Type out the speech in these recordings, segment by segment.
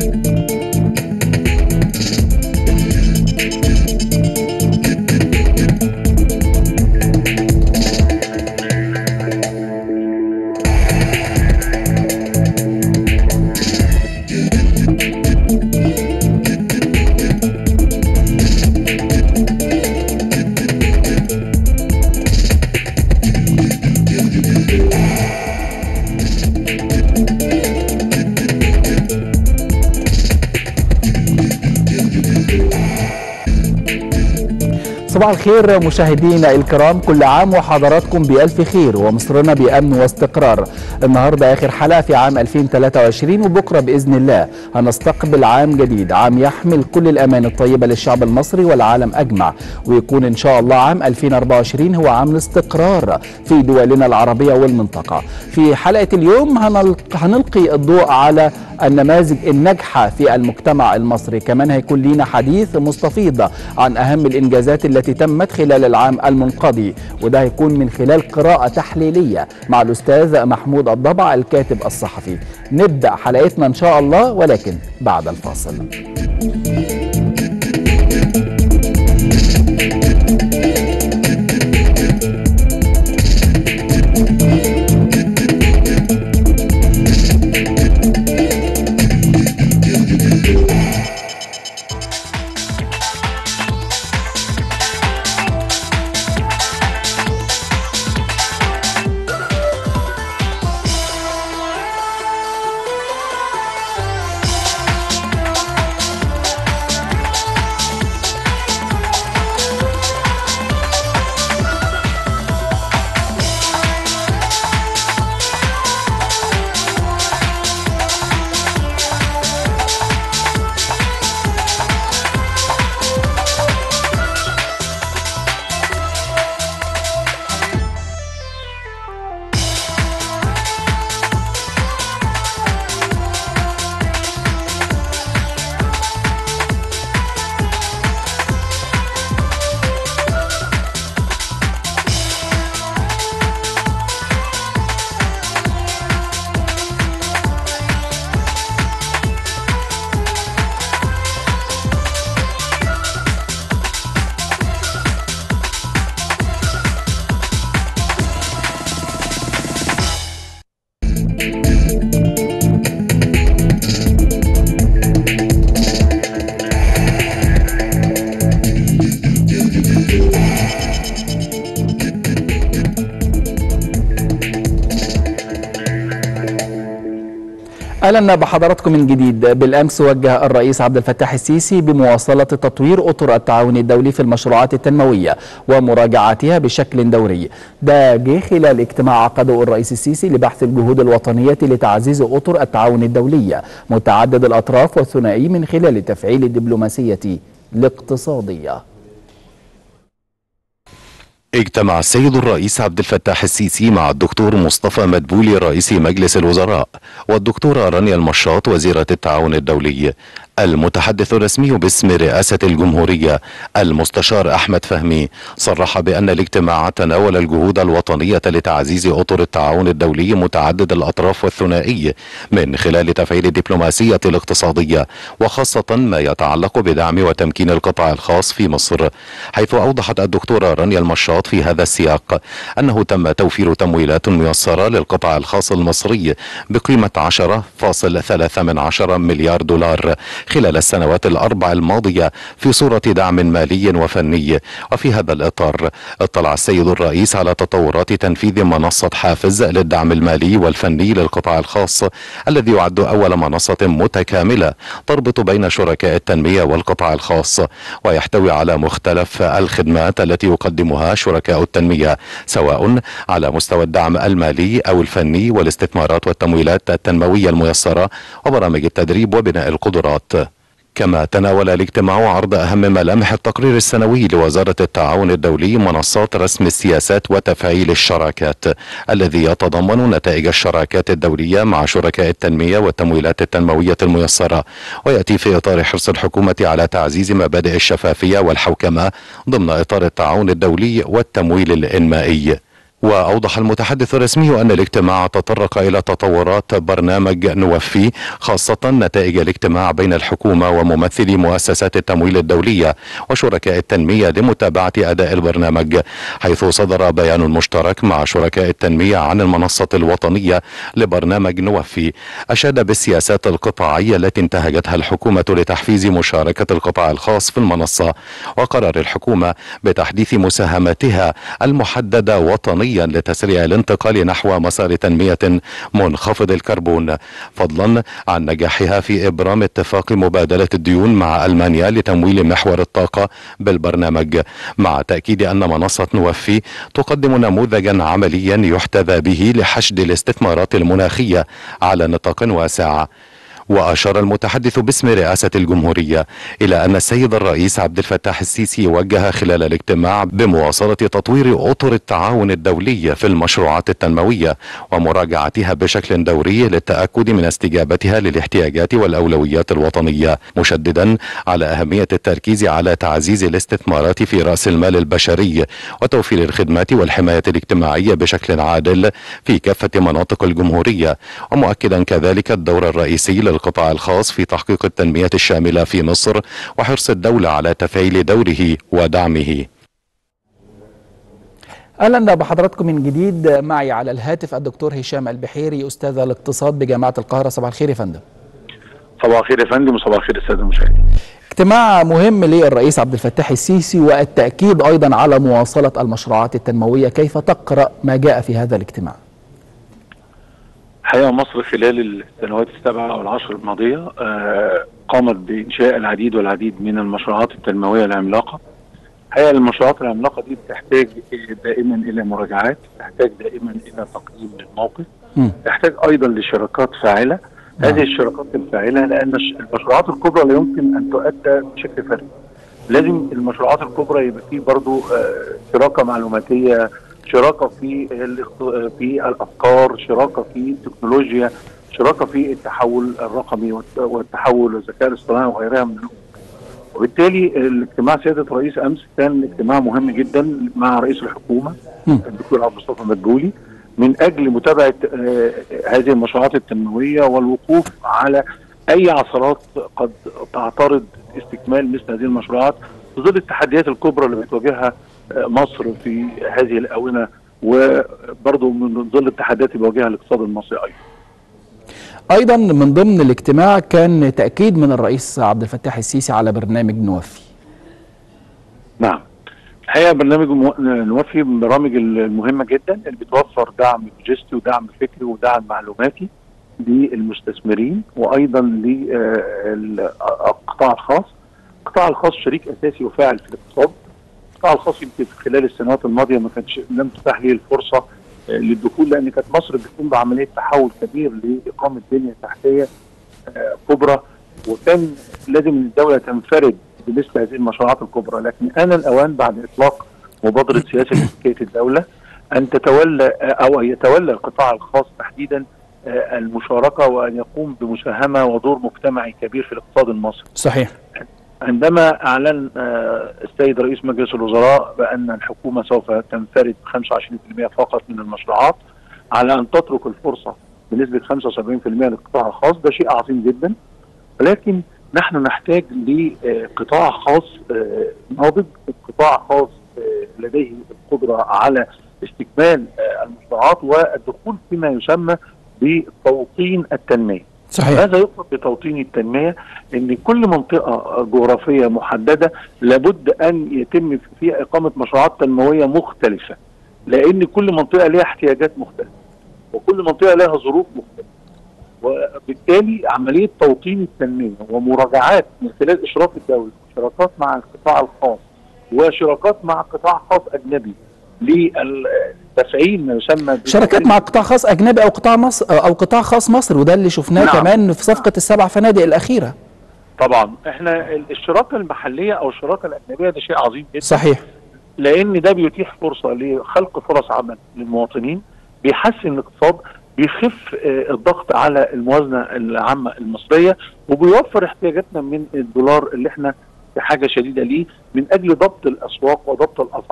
صباح الخير مشاهدينا الكرام كل عام وحضراتكم بألف خير ومصرنا بأمن واستقرار النهاردة آخر حلقة في عام 2023 وبكرة بإذن الله هنستقبل عام جديد عام يحمل كل الأمان الطيبة للشعب المصري والعالم أجمع ويكون إن شاء الله عام 2024 هو عام الاستقرار في دولنا العربية والمنطقة في حلقة اليوم هنلقي الضوء على النماذج الناجحة في المجتمع المصري كمان هيكون لينا حديث مستفيض عن أهم الإنجازات التي تمت خلال العام المنقضي وده هيكون من خلال قراءة تحليلية مع الأستاذ محمود الضبع الكاتب الصحفي نبدأ حلقتنا إن شاء الله ولكن بعد الفاصل اهلا بحضراتكم من جديد بالامس وجه الرئيس عبد الفتاح السيسي بمواصله تطوير اطر التعاون الدولي في المشروعات التنمويه ومراجعتها بشكل دوري ده جه خلال اجتماع عقده الرئيس السيسي لبحث الجهود الوطنيه لتعزيز اطر التعاون الدوليه متعدد الاطراف والثنائي من خلال تفعيل الدبلوماسيه الاقتصاديه اجتمع السيد الرئيس عبد الفتاح السيسي مع الدكتور مصطفى مدبولي رئيس مجلس الوزراء والدكتورة رانيا المشاط وزيرة التعاون الدولي المتحدث الرسمي باسم رئاسة الجمهورية المستشار أحمد فهمي صرح بأن الاجتماع تناول الجهود الوطنية لتعزيز أطر التعاون الدولي متعدد الأطراف والثنائي من خلال تفعيل الدبلوماسية الاقتصادية وخاصة ما يتعلق بدعم وتمكين القطاع الخاص في مصر حيث أوضحت الدكتورة رانيا المشاط في هذا السياق أنه تم توفير تمويلات ميسرة للقطاع الخاص المصري بقيمة 10.3 من عشر مليار دولار خلال السنوات الأربع الماضية في صورة دعم مالي وفني وفي هذا الإطار اطلع السيد الرئيس على تطورات تنفيذ منصة حافز للدعم المالي والفني للقطاع الخاص الذي يعد أول منصة متكاملة تربط بين شركاء التنمية والقطاع الخاص ويحتوي على مختلف الخدمات التي يقدمها شركاء التنمية سواء على مستوى الدعم المالي أو الفني والاستثمارات والتمويلات التنموية الميسرة وبرامج التدريب وبناء القدرات كما تناول الاجتماع عرض أهم ملامح التقرير السنوي لوزارة التعاون الدولي منصات رسم السياسات وتفعيل الشراكات الذي يتضمن نتائج الشراكات الدولية مع شركاء التنمية والتمويلات التنموية الميسرة ويأتي في إطار حرص الحكومة على تعزيز مبادئ الشفافية والحوكمة ضمن إطار التعاون الدولي والتمويل الإنمائي وأوضح المتحدث الرسمي أن الاجتماع تطرق إلى تطورات برنامج نوفي خاصة نتائج الاجتماع بين الحكومة وممثلي مؤسسات التمويل الدولية وشركاء التنمية لمتابعة أداء البرنامج حيث صدر بيان مشترك مع شركاء التنمية عن المنصة الوطنية لبرنامج نوفي أشاد بالسياسات القطاعية التي انتهجتها الحكومة لتحفيز مشاركة القطاع الخاص في المنصة وقرر الحكومة بتحديث مساهماتها المحددة وطنيا لتسريع الانتقال نحو مسار تنمية منخفض الكربون فضلا عن نجاحها في إبرام اتفاق مبادلة الديون مع ألمانيا لتمويل محور الطاقة بالبرنامج مع تأكيد أن منصة نوفي تقدم نموذجا عمليا يحتذى به لحشد الاستثمارات المناخية على نطاق واسع وأشار المتحدث باسم رئاسة الجمهورية إلى أن السيد الرئيس عبد الفتاح السيسي وجه خلال الاجتماع بمواصلة تطوير أطر التعاون الدولي في المشروعات التنموية ومراجعتها بشكل دوري للتأكد من استجابتها للاحتياجات والأولويات الوطنية مشددا على أهمية التركيز على تعزيز الاستثمارات في رأس المال البشري وتوفير الخدمات والحماية الاجتماعية بشكل عادل في كافة مناطق الجمهورية ومؤكدا كذلك الدور الرئيسي للقطاع الخاص في تحقيق التنمية الشاملة في مصر وحرص الدولة على تفعيل دوره ودعمه اهلا بحضراتكم من جديد معي على الهاتف الدكتور هشام البحيري استاذ الاقتصاد بجامعه القاهره صباح الخير يا فندم صباح الخير يا فندم وصباح الخير الساده المشاهدين اجتماع مهم للرئيس عبد الفتاح السيسي والتاكيد ايضا على مواصله المشروعات التنمويه كيف تقرا ما جاء في هذا الاجتماع الحقيقه مصر خلال السنوات السبعه او العشر الماضيه آه قامت بانشاء العديد والعديد من المشروعات التنمويه العملاقه الحقيقه المشروعات العملاقه دي بتحتاج دائما الى مراجعات تحتاج دائما الى تقييم للموقف م. تحتاج ايضا لشراكات فاعله هذه الشراكات الفاعله لان المشروعات الكبرى لا يمكن ان تؤدى بشكل فردي لازم المشروعات الكبرى يبقى فيه برضو آه شراكه معلوماتيه شراكه في في الافكار شراكه في التكنولوجيا شراكه في التحول الرقمي والتحول والذكاء الاصطناعي وغيرها من الأمور. وبالتالي الاجتماع سياده الرئيس امس كان اجتماع مهم جدا مع رئيس الحكومه الدكتور عبد المصطفى مدبولي من اجل متابعه هذه المشروعات التنمويه والوقوف على اي عثرات قد تعترض استكمال مثل هذه المشروعات في ظل التحديات الكبرى اللي بتواجهها مصر في هذه الاونه وبرضه من ظل التحديات اللي بيواجهها الاقتصاد المصري ايضا. ايضا من ضمن الاجتماع كان تاكيد من الرئيس عبد الفتاح السيسي على برنامج نوفي. نعم. الحقيقه برنامج نوفي من البرامج المهمه جدا اللي بتوفر دعم لوجستي ودعم فكري ودعم معلوماتي للمستثمرين وايضا للقطاع الخاص. القطاع الخاص شريك اساسي وفاعل في الاقتصاد. القطاع الخاص يمكن خلال السنوات الماضيه ما كانش لم تتاح ليه الفرصه للدخول لان كانت مصر بتقوم بعمليه تحول كبير لاقامه بنيه تحتيه كبرى وكان لازم الدوله تنفرد بمثل هذه المشروعات الكبرى لكن ان الاوان بعد اطلاق مبادره سياسه ملكيه الدوله ان تتولى او يتولى القطاع الخاص تحديدا المشاركه وان يقوم بمساهمه ودور مجتمعي كبير في الاقتصاد المصري. صحيح. عندما اعلن السيد رئيس مجلس الوزراء بان الحكومه سوف تنفرد ب 25% فقط من المشروعات على ان تترك الفرصه بنسبه 75% للقطاع الخاص ده شيء عظيم جدا ولكن نحن نحتاج لقطاع خاص ناضج قطاع خاص لديه القدره على استكمال المشروعات والدخول فيما يسمى بتوطين التنميه صحيح. هذا يقصد بتوطين التنميه ان كل منطقه جغرافيه محدده لابد ان يتم فيها اقامه مشروعات تنمويه مختلفه لان كل منطقه لها احتياجات مختلفه وكل منطقه لها ظروف مختلفه وبالتالي عمليه توطين التنميه ومراجعات من خلال اشراف الدوله وشراكات مع القطاع الخاص وشراكات مع قطاع خاص اجنبي للتفعيل ما يسمى شركات مع قطاع خاص اجنبي او قطاع مصر او قطاع خاص مصر وده اللي شفناه نعم. كمان في صفقه السبع فنادق الاخيره طبعا احنا الشراكه المحليه او الشراكه الاجنبيه ده شيء عظيم جدا صحيح لان ده بيتيح فرصه لخلق فرص عمل للمواطنين بيحسن الاقتصاد بيخف الضغط على الموازنه العامه المصريه وبيوفر احتياجاتنا من الدولار اللي احنا في حاجه شديده ليه من اجل ضبط الاسواق وضبط الاسعار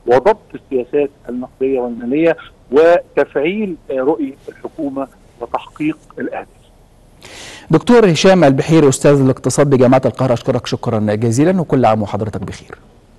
وضبط السياسات النقديه والماليه وتفعيل رؤيه الحكومه وتحقيق الاهداف. دكتور هشام البحيري استاذ الاقتصاد بجامعه القاهره اشكرك شكرا جزيلا وكل عام وحضرتك بخير.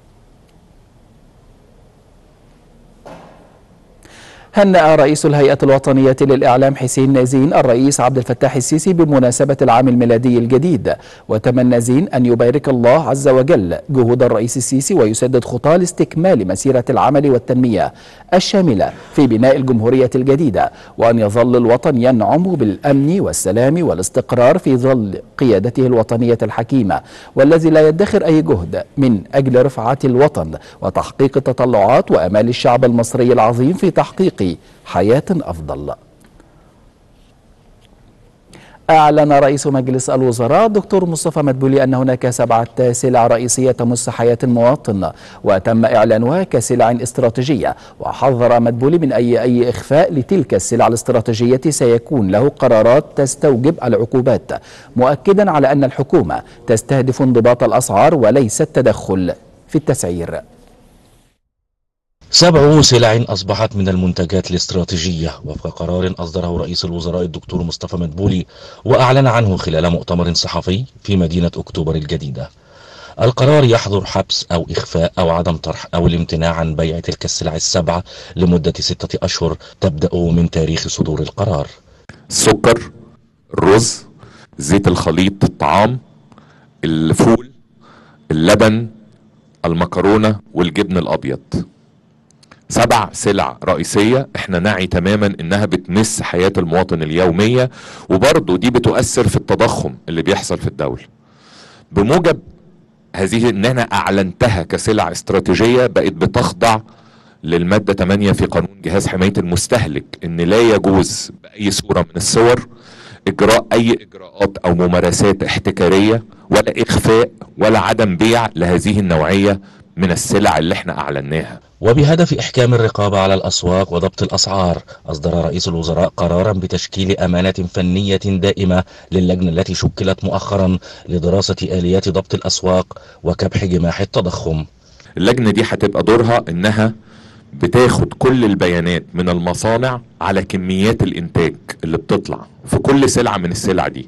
هنأ رئيس الهيئة الوطنية للإعلام حسين نازين الرئيس عبد الفتاح السيسي بمناسبة العام الميلادي الجديد وتمنى نازين أن يبارك الله عز وجل جهود الرئيس السيسي ويسدد خطاه لاستكمال مسيرة العمل والتنمية الشاملة في بناء الجمهورية الجديدة وأن يظل الوطن ينعم بالأمن والسلام والاستقرار في ظل قيادته الوطنية الحكيمة والذي لا يدخر أي جهد من أجل رفعة الوطن وتحقيق تطلعات وأمال الشعب المصري العظيم في تحقيق حياة أفضل أعلن رئيس مجلس الوزراء دكتور مصطفى مدبولي أن هناك سبعة سلع رئيسية تمس حياة المواطن وتم إعلانها كسلع استراتيجية وحذر مدبولي من أي أي إخفاء لتلك السلع الاستراتيجية سيكون له قرارات تستوجب العقوبات مؤكدا على أن الحكومة تستهدف انضباط الأسعار وليس التدخل في التسعير سبع سلع أصبحت من المنتجات الاستراتيجية وفق قرار أصدره رئيس الوزراء الدكتور مصطفى مدبولي وأعلن عنه خلال مؤتمر صحفي في مدينة أكتوبر الجديدة القرار يحظر حبس أو إخفاء أو عدم طرح أو الامتناع عن بيع تلك السلع السبعة لمدة ستة أشهر تبدأ من تاريخ صدور القرار السكر الرز زيت الخليط الطعام الفول اللبن المكرونة والجبن الأبيض سبع سلع رئيسية احنا نعي تماما انها بتمس حياة المواطن اليومية وبرضه دي بتؤثر في التضخم اللي بيحصل في الدولة بموجب هذه ان انا اعلنتها كسلع استراتيجية بقت بتخضع للمادة 8 في قانون جهاز حماية المستهلك ان لا يجوز بأي صورة من الصور اجراء اي اجراءات او ممارسات احتكارية ولا اخفاء ولا عدم بيع لهذه النوعية من السلع اللي احنا اعلناها وبهدف إحكام الرقابة على الأسواق وضبط الأسعار أصدر رئيس الوزراء قرارا بتشكيل أمانة فنية دائمة للجنة التي شكلت مؤخرا لدراسة آليات ضبط الأسواق وكبح جماح التضخم اللجنة دي هتبقى دورها انها بتاخد كل البيانات من المصانع على كميات الانتاج اللي بتطلع في كل سلعة من السلع دي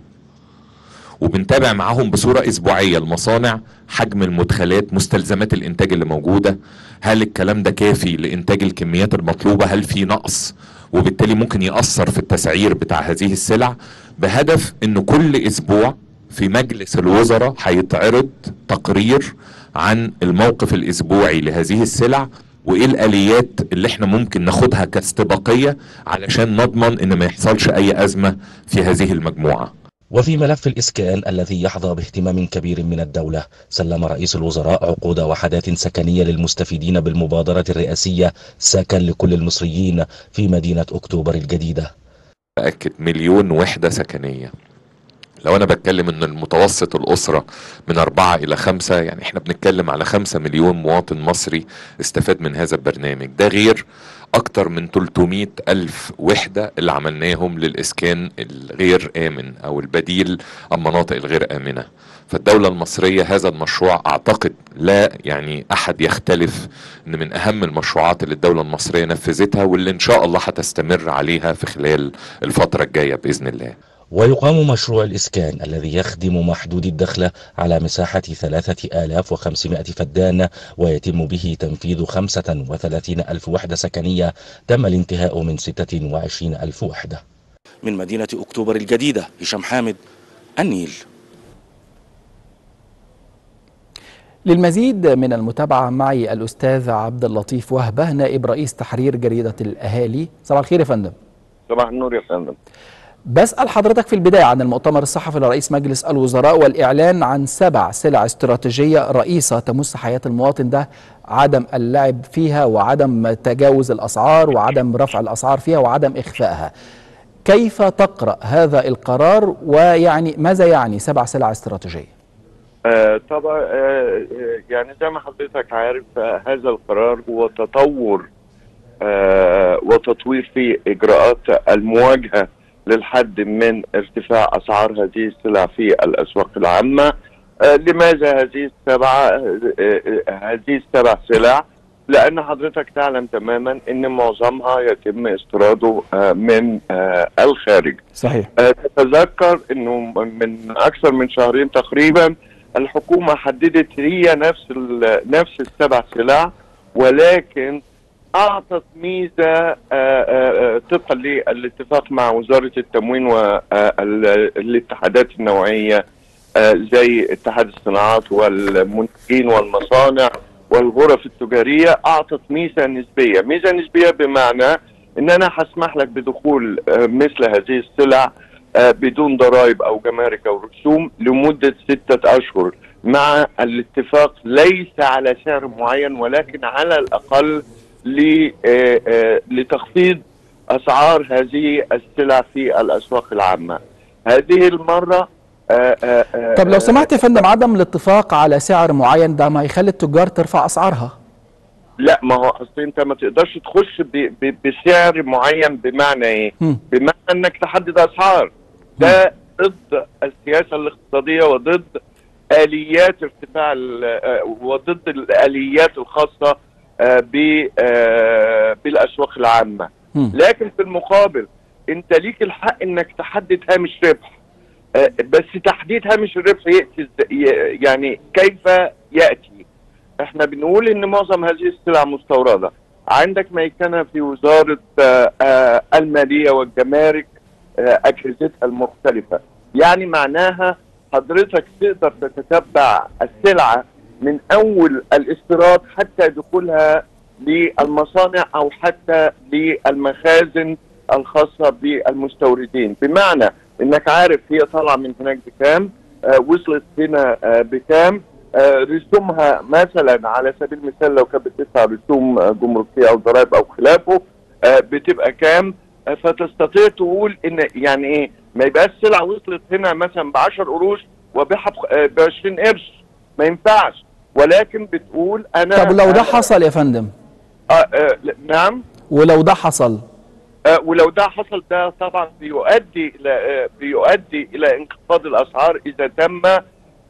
وبنتابع معاهم بصورة اسبوعية المصانع حجم المدخلات مستلزمات الانتاج اللي موجودة هل الكلام ده كافي لانتاج الكميات المطلوبة هل في نقص وبالتالي ممكن يأثر في التسعير بتاع هذه السلع بهدف ان كل اسبوع في مجلس الوزراء هيتعرض تقرير عن الموقف الاسبوعي لهذه السلع وايه الاليات اللي احنا ممكن ناخدها كاستباقيه علشان نضمن ان ما يحصلش اي ازمه في هذه المجموعه وفي ملف الإسكان الذي يحظى باهتمام كبير من الدولة سلم رئيس الوزراء عقود وحدات سكنية للمستفيدين بالمبادرة الرئاسية سكن لكل المصريين في مدينة أكتوبر الجديدة أكد مليون وحدة سكنية لو أنا بتكلم إن المتوسط الأسرة من أربعة إلى خمسة يعني إحنا بنتكلم على خمسة مليون مواطن مصري استفاد من هذا البرنامج ده غير أكتر من 300 ألف وحدة اللي عملناهم للإسكان الغير آمن أو البديل المناطق الغير آمنة فالدولة المصرية هذا المشروع أعتقد لا يعني أحد يختلف أن من أهم المشروعات اللي الدولة المصرية نفذتها واللي إن شاء الله هتستمر عليها في خلال الفترة الجاية بإذن الله ويقام مشروع الإسكان الذي يخدم محدود الدخل على مساحة 3500 فدان ويتم به تنفيذ 35 ألف وحدة سكنية تم الانتهاء من 26 ألف وحدة من مدينة أكتوبر الجديدة هشام حامد النيل للمزيد من المتابعة معي الأستاذ عبد اللطيف وهبة نائب رئيس تحرير جريدة الأهالي صباح الخير يا فندم صباح النور يا فندم بسأل حضرتك في البداية عن المؤتمر الصحفي لرئيس مجلس الوزراء والإعلان عن سبع سلع استراتيجية رئيسة تمس حياة المواطن ده عدم اللعب فيها وعدم تجاوز الأسعار وعدم رفع الأسعار فيها وعدم إخفائها كيف تقرأ هذا القرار ويعني ماذا يعني سبع سلع استراتيجية آه طبعا آه يعني زي ما حضرتك عارف آه هذا القرار هو تطور آه وتطوير في إجراءات المواجهة للحد من ارتفاع اسعار هذه السلع في الاسواق العامه آه لماذا هذه السبعه آه آه هذه السبع سلع لان حضرتك تعلم تماما ان معظمها يتم استيراده آه، من آه، الخارج صحيح آه، تتذكر انه من اكثر من شهرين تقريبا الحكومه حددت هي نفس ال- نفس السبع سلع ولكن اعطت ميزه آه، آه، آه، طبقا للاتفاق مع وزاره التموين والاتحادات النوعيه آه، زي اتحاد الصناعات والمنتجين والمصانع والغرف التجاريه اعطت ميزه نسبيه، ميزه نسبيه بمعنى ان انا هسمح لك بدخول آه، مثل هذه السلع آه، بدون ضرائب او جمارك او رسوم لمده سته اشهر مع الاتفاق ليس على سعر معين ولكن على الاقل ل- آه، آه، لتخفيض اسعار هذه السلع في الاسواق العامه. هذه المره آه، آه، آه، طب لو سمحت يا فندم عدم الاتفاق على سعر معين ده ما هيخلي التجار ترفع اسعارها لا ما هو اصل انت ما تقدرش تخش ب- ب- بسعر معين بمعنى ايه؟ مم. بمعنى انك تحدد اسعار ده ضد السياسه الاقتصاديه وضد اليات ارتفاع ال- آه، وضد الاليات الخاصه آه، ب- آه، بالاسواق العامه مم. لكن في المقابل انت ليك الحق انك تحدد هامش ربح آه، بس تحديد هامش الربح ياتي إز- ي- يعني كيف ياتي احنا بنقول ان معظم هذه السلع مستورده عندك ميكنه في وزاره آه، آه، الماليه والجمارك آه، اجهزتها المختلفه يعني معناها حضرتك تقدر تتتبع السلعه من اول الاستيراد حتى دخولها للمصانع او حتى للمخازن الخاصه بالمستوردين بمعنى انك عارف هي طالعه من هناك بكام آه وصلت هنا آه بكام آه رسومها مثلا على سبيل المثال لو كانت بتدفع رسوم آه، جمركيه او ضرائب او خلافه آه بتبقى كام آه فتستطيع تقول ان يعني ايه ما يبقاش السلعه وصلت هنا مثلا ب 10 قروش وبيعها ب 20 قرش ما ينفعش ولكن بتقول انا طب لو ده أنا- حصل يا فندم آه آه نعم ولو ده حصل آه، ولو ده حصل ده طبعا بيؤدي الى آه، بيؤدي الى انخفاض الاسعار اذا تم آه،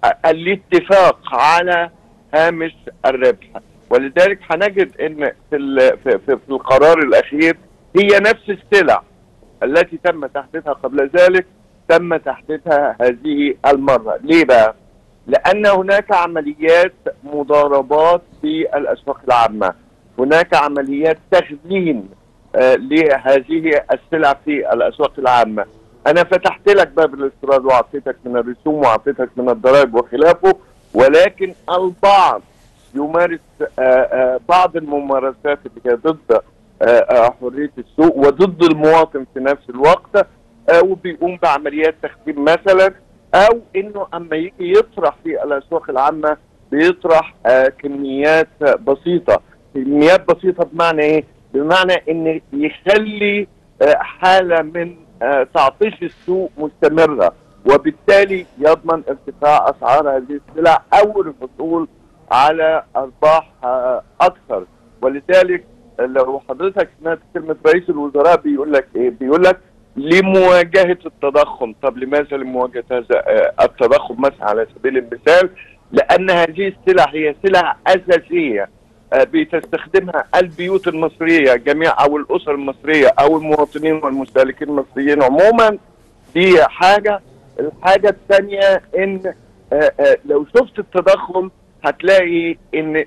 الاتفاق على هامش الربح ولذلك هنجد ان في ال- في, في, في القرار الاخير هي نفس السلع التي تم تحديدها قبل ذلك تم تحديدها هذه المره ليه بقى لان هناك عمليات مضاربات في الاسواق العامه هناك عمليات تخزين آه، لهذه السلع في الاسواق العامه انا فتحت لك باب الاستيراد واعطيتك من الرسوم واعطيتك من الضرائب وخلافه ولكن البعض يمارس آه، آه، بعض الممارسات اللي هي ضد آه، آه، حريه السوق وضد المواطن في نفس الوقت آه، وبيقوم بعمليات تخزين مثلا او انه اما يجي يطرح في الاسواق العامه بيطرح آه، كميات آه، بسيطه كميات بسيطه بمعنى ايه؟ بمعنى ان يخلي آه، حاله من آه، تعطيش السوق مستمره وبالتالي يضمن ارتفاع اسعار هذه السلع او الحصول على ارباح آه، اكثر ولذلك لو حضرتك سمعت كلمه رئيس الوزراء بيقول لك ايه؟ بيقول لك لمواجهه التضخم، طب لماذا لمواجهه هذا آه، التضخم مثلا على سبيل المثال؟ لان هذه السلع هي سلع اساسيه آه، بتستخدمها البيوت المصريه جميع او الاسر المصريه او المواطنين والمستهلكين المصريين عموما دي حاجه الحاجه الثانيه ان آه، آه، لو شفت التضخم هتلاقي ان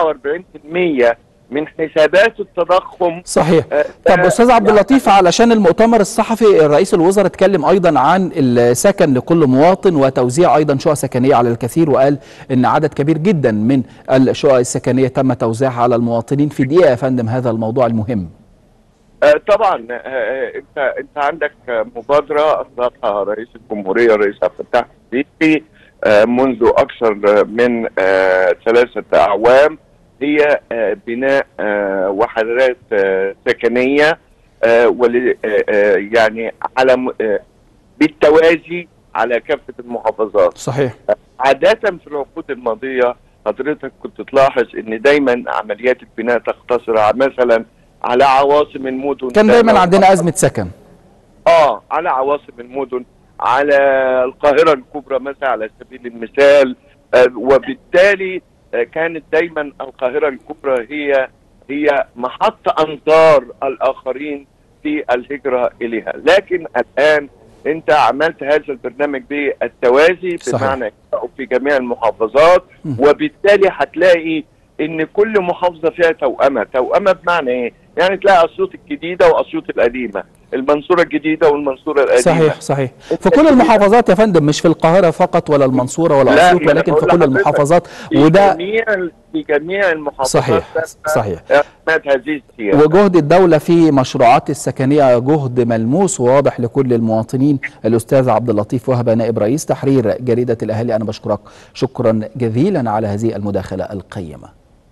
47% من حسابات التضخم صحيح آه، طب ده استاذ عبد اللطيف علشان المؤتمر الصحفي رئيس الوزراء اتكلم ايضا عن السكن لكل مواطن وتوزيع ايضا شقق سكنيه على الكثير وقال ان عدد كبير جدا من الشقق السكنيه تم توزيعها على المواطنين في دقيقه يا فندم هذا الموضوع المهم آه، طبعا آه، آه، انت انت عندك آه، مبادره اطلقها رئيس الجمهوريه الرئيس عبد الفتاح السيسي آه، منذ اكثر آه، من آه، ثلاثه اعوام هي آه، بناء آه، وحدات آه، سكنيه آه، ول- آه، آه، يعني على م- آه، بالتوازي على كافه المحافظات صحيح عادة في العقود الماضية حضرتك كنت تلاحظ ان دايما عمليات البناء تقتصر على- مثلا على عواصم المدن كان دايما عندنا ازمه سكن اه على عواصم المدن على القاهرة الكبرى مثلا على سبيل المثال آه وبالتالي آه، كانت دايما القاهره الكبرى هي هي محط انظار الاخرين في الهجره اليها لكن الان انت عملت هذا البرنامج بالتوازي صحيح. بمعنى إنشاؤه في جميع المحافظات مم. وبالتالي هتلاقي ان كل محافظه فيها توأمه توأمه بمعنى ايه يعني تلاقي اسيوط الجديده واسيوط القديمه المنصوره الجديده والمنصوره القديمه صحيح صحيح في كل المحافظات يا فندم مش في القاهرة فقط ولا المنصورة ولا لا، أسيوط أنا ولكن في بقول كل لحضرتك المحافظات في وده جميع في جميع المحافظات صحيح تم صحيح إقامة هذه السياسه وجهد الدولة في مشروعات السكنية جهد ملموس وواضح لكل المواطنين الأستاذ عبد اللطيف وهبة نائب رئيس تحرير جريدة الأهالي أنا بشكرك شكرا جزيلا على هذه المداخلة القيمة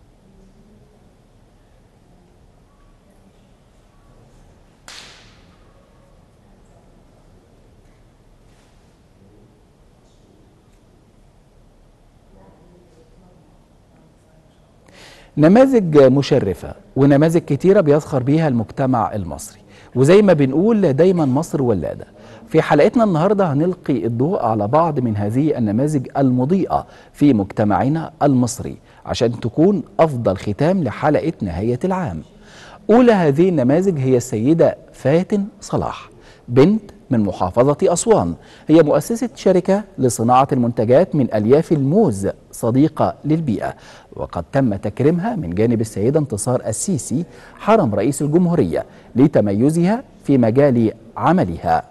نماذج مشرفة ونماذج كتيرة بيزخر بيها المجتمع المصري وزي ما بنقول دايما مصر ولادة في حلقتنا النهاردة هنلقي الضوء على بعض من هذه النماذج المضيئة في مجتمعنا المصري عشان تكون أفضل ختام لحلقة نهاية العام أولى هذه النماذج هي السيدة فاتن صلاح بنت من محافظة أسوان هي مؤسسة شركة لصناعة المنتجات من ألياف الموز صديقة للبيئة وقد تم تكريمها من جانب السيدة انتصار السيسي حرم رئيس الجمهورية لتميزها في مجال عملها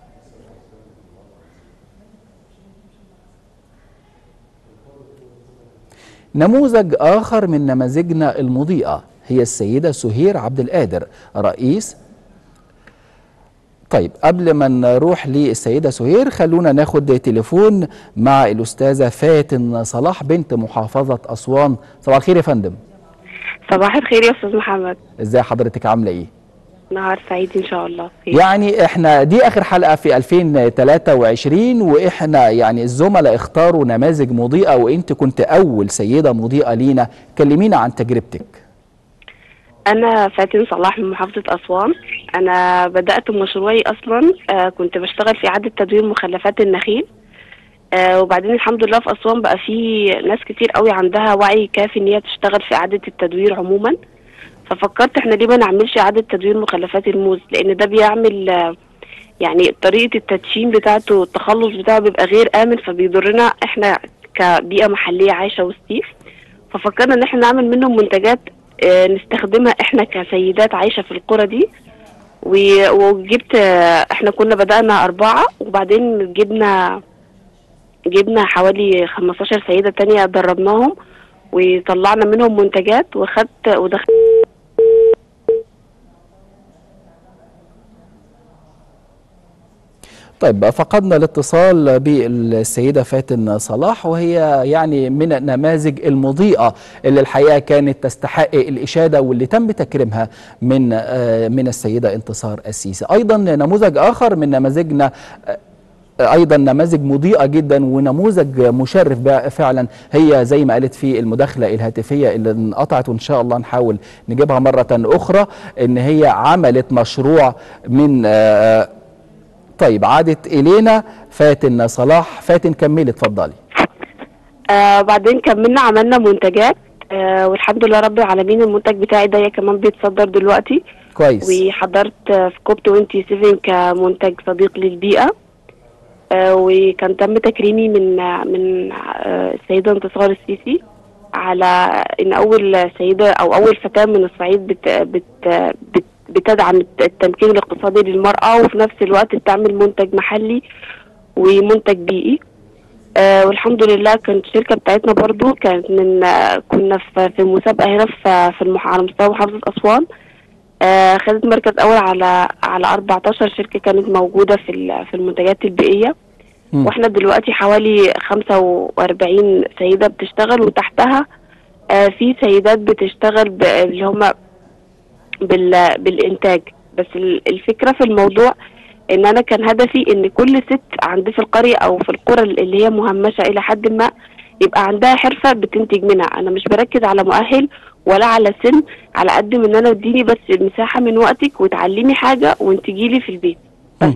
نموذج آخر من نماذجنا المضيئة هي السيدة سهير عبد القادر رئيس طيب قبل ما نروح للسيدة سهير خلونا ناخد تليفون مع الأستاذة فاتن صلاح بنت محافظة أسوان صباح الخير يا فندم صباح الخير يا استاذ محمد ازاي حضرتك عاملة ايه نهار سعيد ان شاء الله خير. يعني احنا دي اخر حلقة في 2023 واحنا يعني الزملاء اختاروا نماذج مضيئة وانت كنت اول سيدة مضيئة لينا كلمينا عن تجربتك انا فاتن صلاح من محافظه اسوان انا بدات مشروعي اصلا آه كنت بشتغل في اعاده تدوير مخلفات النخيل آه وبعدين الحمد لله في اسوان بقى في ناس كتير قوي عندها وعي كافي ان هي تشتغل في اعاده التدوير عموما ففكرت احنا ليه ما نعملش اعاده تدوير مخلفات الموز لان ده بيعمل آه يعني طريقه التدشين بتاعته التخلص بتاعه بيبقى غير امن فبيضرنا احنا كبيئه محليه عايشه وسطيف ففكرنا ان احنا نعمل منهم منتجات آه، نستخدمها احنا كسيدات عايشه في القرى دي و- وجبت آه، احنا كنا بدأنا أربعة وبعدين جبنا جبنا حوالي 15 سيدة تانية دربناهم وطلعنا منهم منتجات وخدت ودخلت طيب فقدنا الاتصال بالسيدة فاتن صلاح وهي يعني من النماذج المضيئة اللي الحقيقة كانت تستحق الإشادة واللي تم تكريمها من آه، من السيدة انتصار السيسي أيضا نموذج آخر من نماذجنا آه، ايضا نماذج مضيئه جدا ونموذج مشرف بقى فعلا هي زي ما قالت في المداخله الهاتفيه اللي انقطعت وان شاء الله نحاول نجيبها مره اخرى ان هي عملت مشروع من آه، طيب عادت الينا فاتن صلاح فاتن كملي اتفضلي آه بعدين كملنا عملنا منتجات آه والحمد لله رب العالمين المنتج بتاعي ده كمان بيتصدر دلوقتي كويس وحضرت آه، في كوب 27 كمنتج صديق للبيئة آه، وكان تم تكريمي من آه، من آه، السيدة انتصار السيسي على ان اول سيدة او اول فتاة من الصعيد بت بت بت بتدعم الت- التمكين الاقتصادي للمرأة وفي نفس الوقت بتعمل منتج محلي ومنتج بيئي آه والحمد لله كانت الشركة بتاعتنا برضو كانت من آه كنا في في مسابقة هنا في في المح... على مستوى محافظة أسوان آه خدت مركز أول على على 14 شركة كانت موجودة في ال- في المنتجات البيئية مم. واحنا دلوقتي حوالي 45 سيدة بتشتغل وتحتها آه في سيدات بتشتغل ب- اللي هم بال بالإنتاج بس ال- الفكرة في الموضوع ان انا كان هدفي ان كل ست عندي في القرية او في القرى اللي هي مهمشة الى حد ما يبقى عندها حرفة بتنتج منها انا مش بركز على مؤهل ولا على سن على قد ما ان انا اديني بس مساحة من وقتك وتعلمي حاجة وانتجي لي في البيت مم.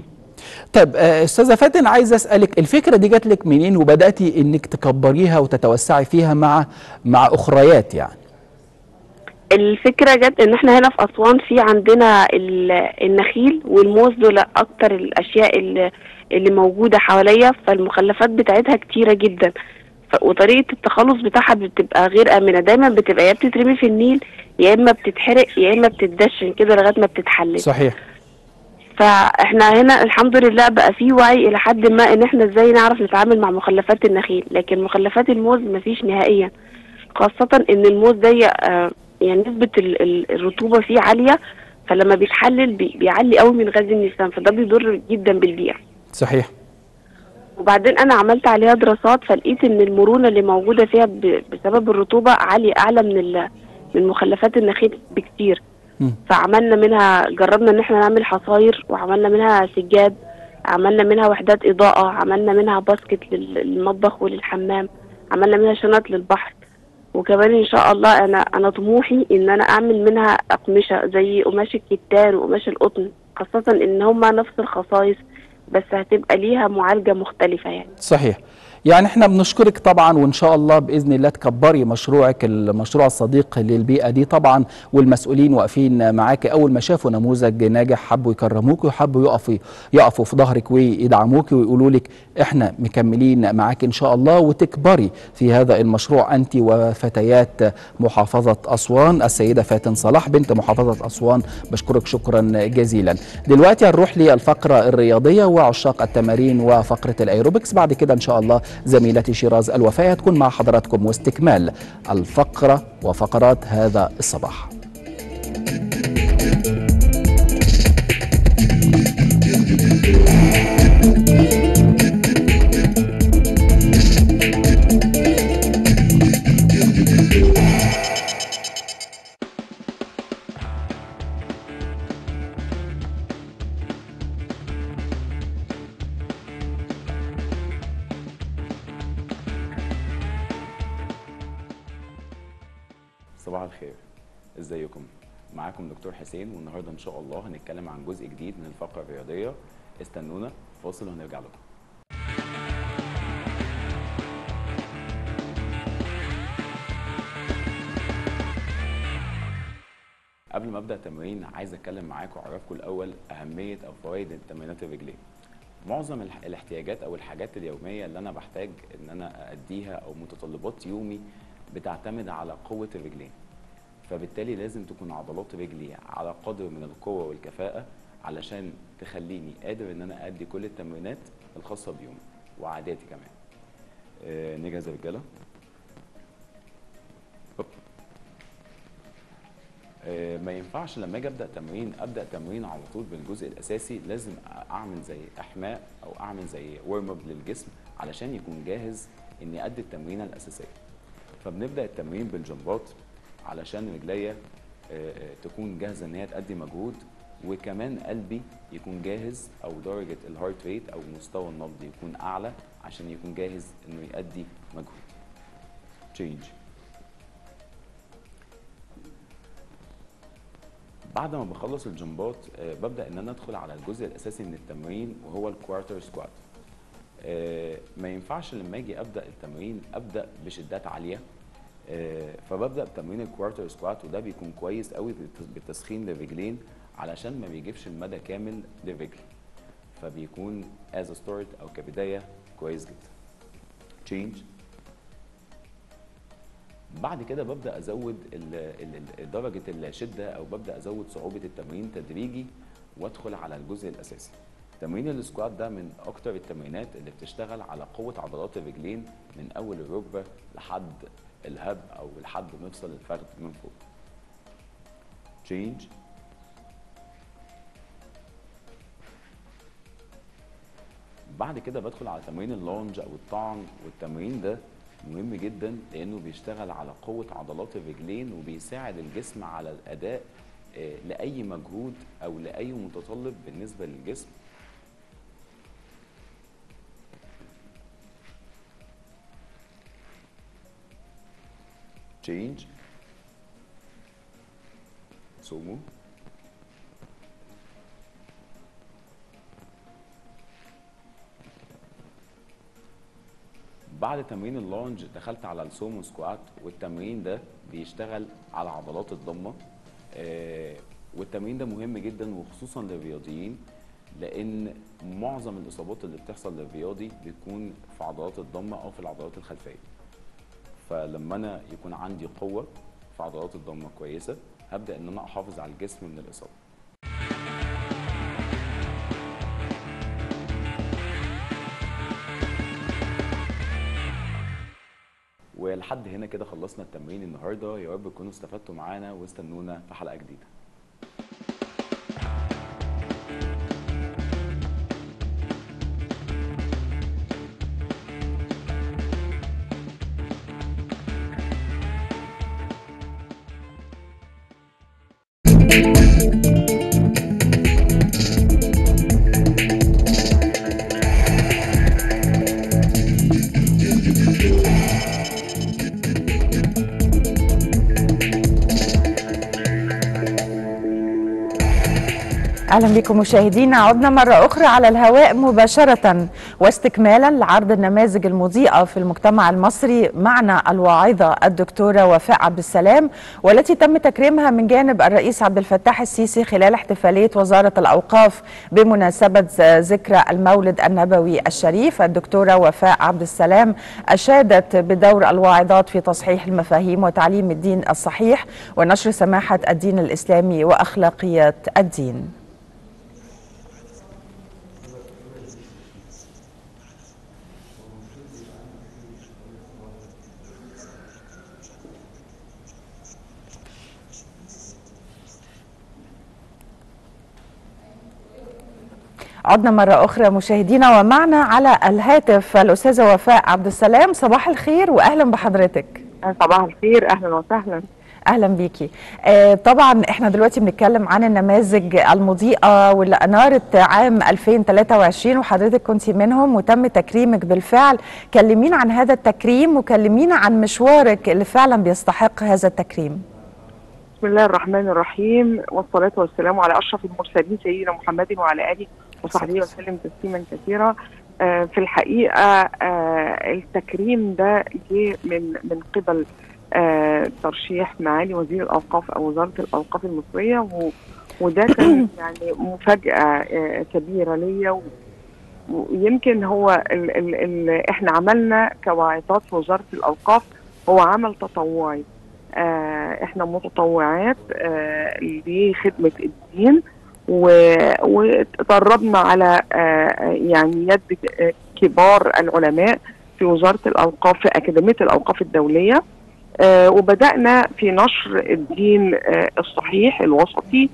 طيب آه، استاذه فاتن عايز اسالك الفكره دي جات لك منين وبداتي انك تكبريها وتتوسعي فيها مع مع اخريات يعني الفكرة جت ان احنا هنا في اسوان في عندنا ال- النخيل والموز دول اكتر الاشياء اللي, اللي موجودة حواليا فالمخلفات بتاعتها كتيرة جدا ف- وطريقة التخلص بتاعها بتبقى غير امنة دايما بتبقى يا بتترمي في النيل يا اما بتتحرق يا اما بتدشن كده لغاية ما بتتحلل صحيح فاحنا هنا الحمد لله بقى في وعي الى حد ما ان احنا ازاي نعرف نتعامل مع مخلفات النخيل لكن مخلفات الموز مفيش نهائيا خاصة ان الموز ده آه، يعني نسبة ال- ال- الرطوبة فيه عالية فلما بيتحلل بي- بيعلي قوي من غاز الميثان فده بيضر جدا بالبيئة صحيح وبعدين انا عملت عليها دراسات فلقيت ان المرونة اللي موجودة فيها ب- بسبب الرطوبة عالية اعلى من ال- من مخلفات النخيل بكتير مم. فعملنا منها جربنا ان احنا نعمل حصاير وعملنا منها سجاد عملنا منها وحدات اضاءة عملنا منها باسكت لل- للمطبخ وللحمام عملنا منها شنط للبحر وكمان ان شاء الله انا انا طموحي ان انا اعمل منها اقمشة زي قماش الكتان وقماش القطن خاصة ان هما نفس الخصائص بس هتبقى ليها معالجة مختلفة يعني صحيح يعني احنا بنشكرك طبعا وان شاء الله باذن الله تكبري مشروعك المشروع الصديق للبيئه دي طبعا والمسؤولين واقفين معاك اول ما شافوا نموذج ناجح حبوا يكرموك وحبوا يقفوا يقفوا في ظهرك ويدعموك ويقولوا لك احنا مكملين معاك ان شاء الله وتكبري في هذا المشروع انت وفتيات محافظه اسوان السيده فاتن صلاح بنت محافظه اسوان بشكرك شكرا جزيلا دلوقتي هنروح للفقره الرياضيه وعشاق التمارين وفقره الايروبكس بعد كده ان شاء الله زميلتي شيراز الوفاء هتكون مع حضراتكم واستكمال الفقره وفقرات هذا الصباح صباح الخير ازيكم معاكم دكتور حسين والنهارده ان شاء الله هنتكلم عن جزء جديد من الفقره الرياضيه استنونا فاصل وهنرجع لكم قبل ما ابدا تمرين عايز اتكلم معاكم واعرفكم الاول اهميه او فوائد التمرينات الرجلين معظم الح- الاحتياجات او الحاجات اليوميه اللي انا بحتاج ان انا اديها او متطلبات يومي بتعتمد على قوه الرجلين فبالتالي لازم تكون عضلات رجلي على قدر من القوه والكفاءه علشان تخليني قادر ان انا ادي كل التمرينات الخاصه بيومي وعاداتي كمان آه نجهز يا رجاله هوب. آه، ما ينفعش لما اجي ابدا تمرين ابدا تمرين على طول بالجزء الاساسي لازم اعمل زي احماء او اعمل زي ورم اب للجسم علشان يكون جاهز اني ادي التمرينه الاساسيه فبنبدا التمرين بالجمبات علشان رجليا آه، آه، تكون جاهزه ان هي تادي مجهود وكمان قلبي يكون جاهز او درجه الهارت ريت او مستوى النبض يكون اعلى عشان يكون جاهز انه يادي مجهود تشينج بعد ما بخلص الجمبات آه، ببدا ان انا ادخل على الجزء الاساسي من التمرين وهو الكوارتر سكوات آه، ما ينفعش لما اجي ابدا التمرين ابدا بشدات عاليه آه، فببدا بتمرين الكوارتر سكوات وده بيكون كويس قوي بالت- بالتسخين للرجلين علشان ما بيجيبش المدى كامل للرجل فبيكون از ستارت او كبدايه كويس جدا تشينج بعد كده ببدا ازود ال- ال- ال- درجه الشده او ببدا ازود صعوبه التمرين تدريجي وادخل على الجزء الاساسي تمرين السكوات ده من اكتر التمرينات اللي بتشتغل على قوه عضلات الرجلين من اول الركبه لحد الهب او لحد مفصل الفخذ من فوق تشينج بعد كده بدخل على تمرين اللونج او الطعن والتمرين ده مهم جدا لانه بيشتغل على قوه عضلات الرجلين وبيساعد الجسم على الاداء آه، لاي مجهود او لاي متطلب بالنسبه للجسم تشينج سومو بعد تمرين اللانج دخلت على السومو سكوات والتمرين ده بيشتغل على عضلات الضمه آه، والتمرين ده مهم جدا وخصوصا للرياضيين لان معظم الاصابات اللي بتحصل للرياضي بتكون في عضلات الضمه او في العضلات الخلفيه فلما انا يكون عندي قوه في عضلات الضمه كويسه هبدا ان انا احافظ على الجسم من الاصابه ولحد هنا كده خلصنا التمرين النهارده يا رب تكونوا استفدتوا معانا واستنونا في حلقه جديده اهلا بكم مشاهدينا عدنا مره اخرى على الهواء مباشره واستكمالا لعرض النماذج المضيئه في المجتمع المصري معنا الواعظه الدكتوره وفاء عبد السلام والتي تم تكريمها من جانب الرئيس عبد الفتاح السيسي خلال احتفاليه وزاره الاوقاف بمناسبه ذكرى المولد النبوي الشريف الدكتوره وفاء عبد السلام اشادت بدور الواعظات في تصحيح المفاهيم وتعليم الدين الصحيح ونشر سماحه الدين الاسلامي واخلاقيات الدين عدنا مرة أخرى مشاهدينا ومعنا على الهاتف الأستاذة وفاء عبد السلام صباح الخير وأهلا بحضرتك صباح الخير اهلا وسهلا اهلا بيكي آه طبعا احنا دلوقتي بنتكلم عن النماذج المضيئه واللي انارت عام 2023 وحضرتك كنت منهم وتم تكريمك بالفعل كلمينا عن هذا التكريم وكلمينا عن مشوارك اللي فعلا بيستحق هذا التكريم بسم الله الرحمن الرحيم والصلاة والسلام على أشرف المرسلين سيدنا محمد وعلى آله وصحبه وسلم تسليما كثيرا آه في الحقيقة آه التكريم ده جه من من قبل آه ترشيح معالي وزير الأوقاف أو وزارة الأوقاف المصرية و وده كان يعني مفاجأة آه كبيرة ليا و- ويمكن هو ال ال ال احنا عملنا كواعظات في وزارة الأوقاف هو عمل تطوعي آه احنا متطوعات آه لخدمة الدين و- وتدربنا على آه يعني يد آه، كبار العلماء في وزارة الأوقاف في أكاديمية الأوقاف الدولية آه وبدأنا في نشر الدين آه الصحيح الوسطي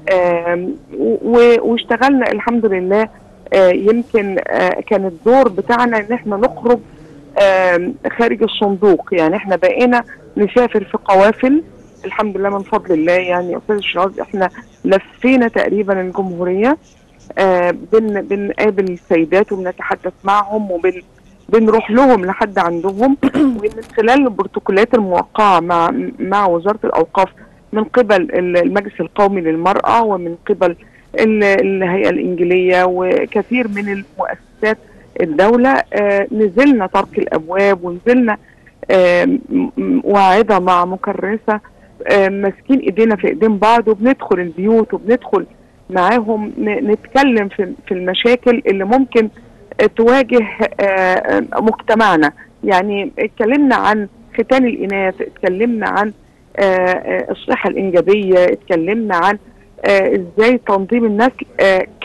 آم، و- واشتغلنا الحمد لله آه يمكن آه كان الدور بتاعنا ان احنا نخرج آم، خارج الصندوق يعني احنا بقينا نسافر في قوافل الحمد لله من فضل الله يعني استاذ الشراز احنا لفينا تقريبا الجمهوريه آه بن بنقابل السيدات وبنتحدث معهم وبن بنروح لهم لحد عندهم ومن خلال البروتوكولات الموقعه مع مع وزاره الاوقاف من قبل ال- المجلس القومي للمراه ومن قبل ال- الهيئه الانجيليه وكثير من المؤسسات الدوله آه نزلنا طرق الابواب ونزلنا آه م- م- واعظه مع مكرسه آه ماسكين ايدينا في ايدين بعض وبندخل البيوت وبندخل معاهم ن- نتكلم في في المشاكل اللي ممكن آه، تواجه آه، آه، مجتمعنا يعني اتكلمنا عن ختان الاناث اتكلمنا عن آه، آه، الصحه الانجابيه اتكلمنا عن آه، ازاي تنظيم النسل آه، ك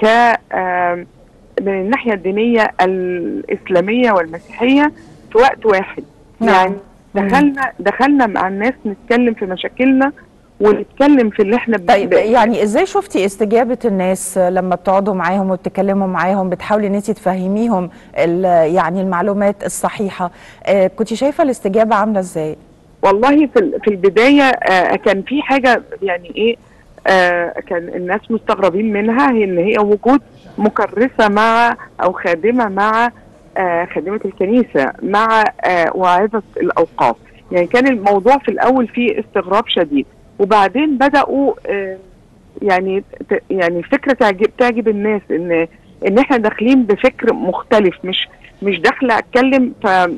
آه، من الناحيه الدينيه الاسلاميه والمسيحيه في وقت واحد نعم. يعني دخلنا دخلنا مع الناس نتكلم في مشاكلنا ونتكلم في اللي احنا ب- طيب ب- يعني ازاي شفتي استجابه الناس لما بتقعدوا معاهم وبتتكلموا معاهم بتحاولي ان انت تفهميهم ال- يعني المعلومات الصحيحه آه كنت شايفه الاستجابه عامله ازاي والله في ال- في البدايه آه، كان في حاجه يعني ايه آه، كان الناس مستغربين منها هي ان هي وجود مكرسه مع او خادمه مع آه، خادمه الكنيسه مع آه، واعظه الاوقاف يعني كان الموضوع في الاول فيه استغراب شديد وبعدين بداوا آه، يعني ت- يعني فكره تعجب تعجب الناس ان ان احنا داخلين بفكر مختلف مش مش داخله اتكلم ف-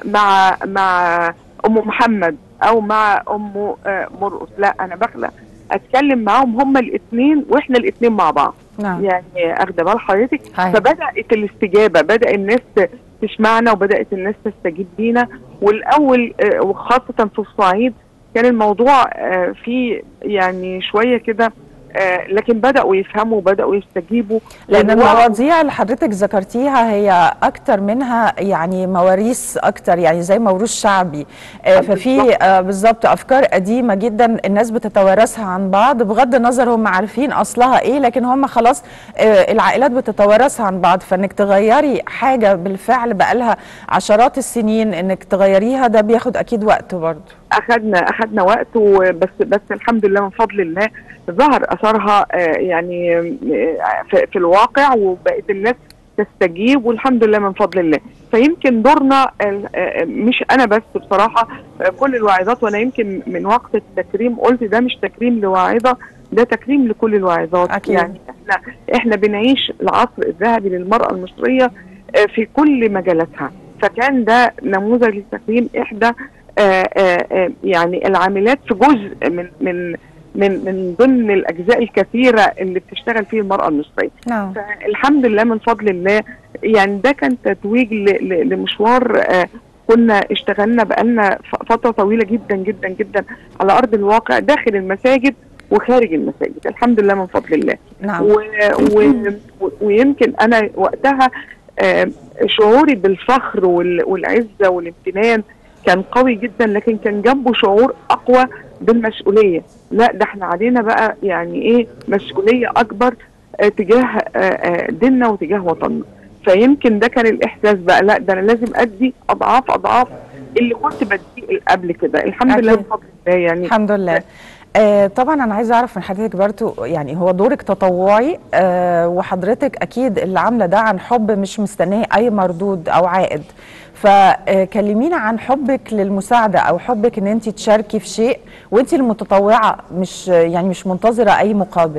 مع مع ام محمد او مع ام آه، مرقص لا انا داخله اتكلم معاهم هما الاثنين واحنا الاثنين مع بعض نعم يعني اخده بال حضرتك هاي. فبدات الاستجابه بدا الناس ت- تسمعنا وبدات الناس تستجيب لينا والاول آه، وخاصه في الصعيد كان الموضوع آه، فيه يعني شويه كده آه، لكن بداوا يفهموا وبداوا يستجيبوا لان والوعي- المواضيع اللي حضرتك ذكرتيها هي اكتر منها يعني مواريث اكتر يعني زي موروث شعبي آه، ففي بالظبط. آه، بالظبط افكار قديمه جدا الناس بتتوارثها عن بعض بغض النظر هم عارفين اصلها ايه لكن هم خلاص آه، العائلات بتتوارثها عن بعض فانك تغيري حاجه بالفعل بقالها عشرات السنين انك تغيريها ده بياخد اكيد وقت برضه اخذنا اخذنا وقت وبس بس الحمد لله من فضل الله ظهر اثرها آه، يعني آه، في, في الواقع وبقت الناس تستجيب والحمد لله من فضل الله فيمكن دورنا ال- آه، مش انا بس بصراحه آه، كل الواعظات وانا يمكن من وقت التكريم قلت ده مش تكريم لواعظه ده تكريم لكل الواعظات أكيد. يعني احنا احنا بنعيش العصر الذهبي للمراه المصريه آه، في كل مجالاتها فكان ده نموذج للتكريم احدى آه، آه، آه، يعني العاملات في جزء من من من من ضمن الاجزاء الكثيره اللي بتشتغل فيه المراه المصريه نعم فالحمد لله من فضل الله يعني ده كان تتويج ل- ل- لمشوار آه، كنا اشتغلنا بقالنا ف- فتره طويله جدا جدا جدا على ارض الواقع داخل المساجد وخارج المساجد الحمد لله من فضل الله نعم و و و ويمكن انا وقتها آه، شعوري بالفخر وال- والعزه والامتنان كان قوي جدا لكن كان جنبه شعور اقوى بالمسؤوليه لا ده احنا علينا بقى يعني ايه مسؤوليه اكبر آه، تجاه آه، آه، ديننا وتجاه وطننا فيمكن ده كان الاحساس بقى لا ده انا لازم ادي اضعاف اضعاف اللي كنت بديه قبل كده الحمد لله أكيد. من فضل الله يعني الحمد لله آه طبعا انا عايزه اعرف من حضرتك برضو يعني هو دورك تطوعي آه وحضرتك اكيد اللي عامله ده عن حب مش مستنيه اي مردود او عائد فكلمينا عن حبك للمساعده او حبك ان انت تشاركي في شيء وانت المتطوعه مش يعني مش منتظره اي مقابل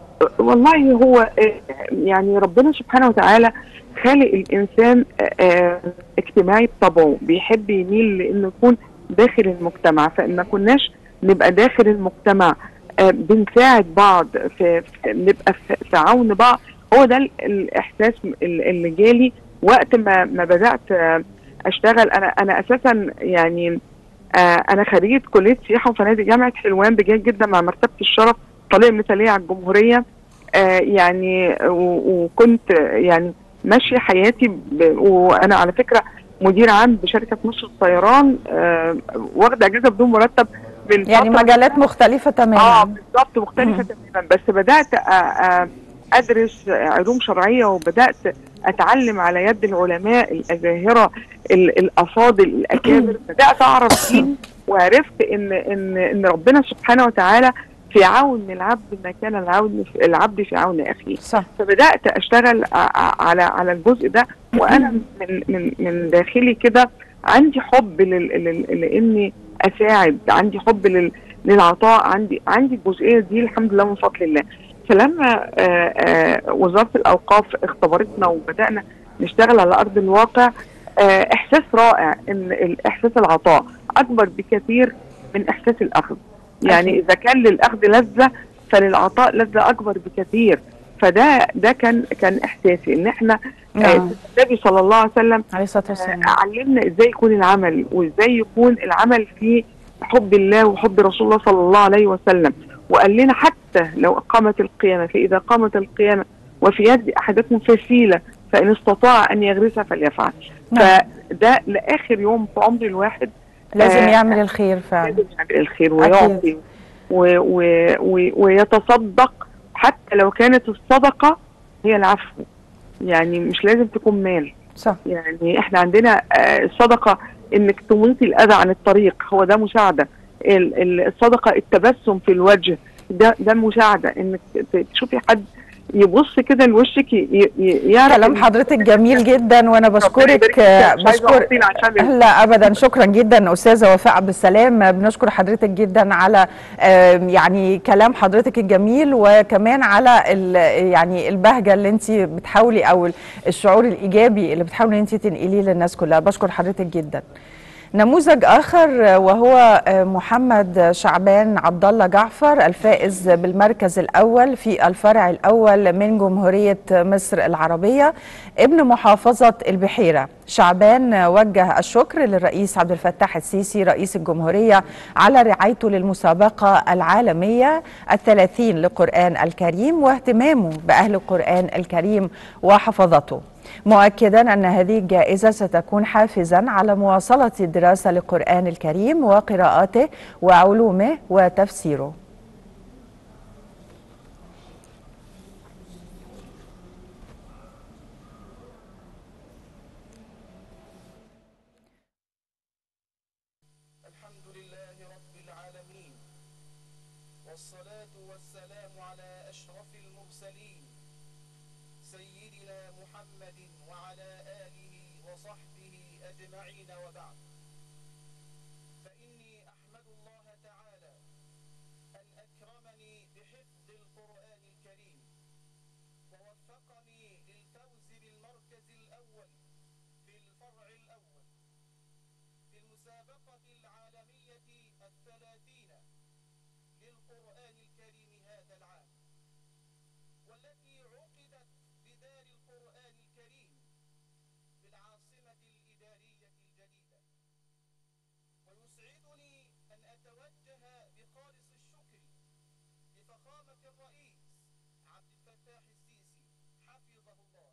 والله هو آه، يعني ربنا سبحانه وتعالى خالق الانسان آه، آه، اجتماعي بطبعه بيحب يميل لانه يكون داخل المجتمع فان ما كناش نبقى داخل المجتمع آه، بنساعد بعض في في- نبقى في في عون بعض هو ده ال- الاحساس ال- اللي جالي وقت ما ما بدات آه، اشتغل انا انا اساسا يعني آه، انا خريجه كليه سياحه وفنادق جامعه حلوان بجد جدا مع مرتبه الشرف طليقه مثاليه على الجمهوريه آه، يعني و- وكنت آه، يعني ماشيه حياتي ب- وانا على فكره مدير عام بشركه نص الطيران آه، واخده اجازه بدون مرتب من يعني فترة مجالات مختلفه اه تماما بالظبط مختلفه تماما بس بدات أ- أ- ادرس علوم شرعيه وبدات اتعلم على يد العلماء الازاهره ال- الافاضل الاكابر بدات اعرف دين وعرفت ان ان ان ربنا سبحانه وتعالى في عون العبد ما كان العون العبد في عون اخيه صح فبدات اشتغل ع- ع- على على الجزء ده وانا من من من داخلي كده عندي حب لل- لل- لاني اساعد عندي حب لل للعطاء عندي عندي الجزئيه دي الحمد لله من فضل الله فلما آه، آه، وزاره الاوقاف اختبرتنا وبدانا نشتغل على ارض الواقع آه، احساس رائع ان احساس العطاء اكبر بكثير من احساس الاخذ يعني أكيد. اذا كان للاخذ لذه فللعطاء لذه اكبر بكثير فده ده كان كان احساسي ان احنا آه، نعم النبي صلى الله عليه وسلم عليه الصلاه والسلام آه، علمنا ازاي يكون العمل وازاي يكون العمل في حب الله وحب رسول الله صلى الله عليه وسلم وقال لنا حتى لو قامت القيامه فاذا قامت القيامه وفي يد احدكم فسيله فان استطاع ان يغرسها فليفعل نعم. فده لاخر يوم في عمر الواحد لازم آه، يعمل الخير فعلا لازم يعمل الخير ويعطي و و و ويتصدق حتى لو كانت الصدقه هي العفو يعني مش لازم تكون مال صح يعني احنا عندنا آه، الصدقه انك تميطي الاذى عن الطريق هو ده مساعده ال- ال- الصدقه التبسم في الوجه ده ده مساعده انك ت- تشوفي حد يبص كده لوشك ي- ي- ي- يعرف كلام إن- حضرتك جميل جدا وانا بشكرك يبارك فيك. مش عايزة بشكر أطيل عشان لا ابدا شكرا جدا استاذه وفاء عبد السلام بنشكر حضرتك جدا على آم، يعني كلام حضرتك الجميل وكمان على ال- يعني البهجه اللي انت بتحاولي او الشعور الايجابي اللي بتحاولي ان انت تنقليه للناس كلها بشكر حضرتك جدا نموذج اخر وهو محمد شعبان عبد الله جعفر الفائز بالمركز الاول في الفرع الاول من جمهوريه مصر العربيه ابن محافظه البحيره شعبان وجه الشكر للرئيس عبد الفتاح السيسي رئيس الجمهوريه على رعايته للمسابقه العالميه الثلاثين للقران الكريم واهتمامه باهل القران الكريم وحفظته مؤكدا أن هذه الجائزة ستكون حافزا على مواصلة الدراسة للقرآن الكريم وقراءته وعلومه وتفسيره الحمد لله رب العالمين والصلاة والسلام على أشرف المرسلين سيدنا محمد وعلى آله وصحبه أجمعين وبعد فإني أحمد الله تعالى أن أكرمني بحفظ القرآن الكريم ووفقني للفوز بالمركز الأول في الفرع الأول في المسابقة العالمية الثلاثين للقرآن الكريم هذا العام والتي عقدت بدار القرآن الكريم بالعاصمة الإدارية الجديدة ويسعدني أن أتوجه بخالص الشكر لفخامة الرئيس عبد الفتاح السيسي حفظه الله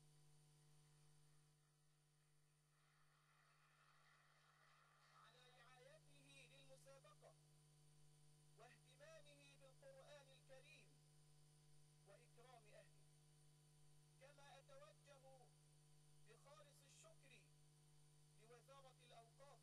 على رعايته للمسابقة واهتمامه بالقرآن الكريم وإكرام أهله كما أتوجه بخالص الشكر لوزارة الأوقاف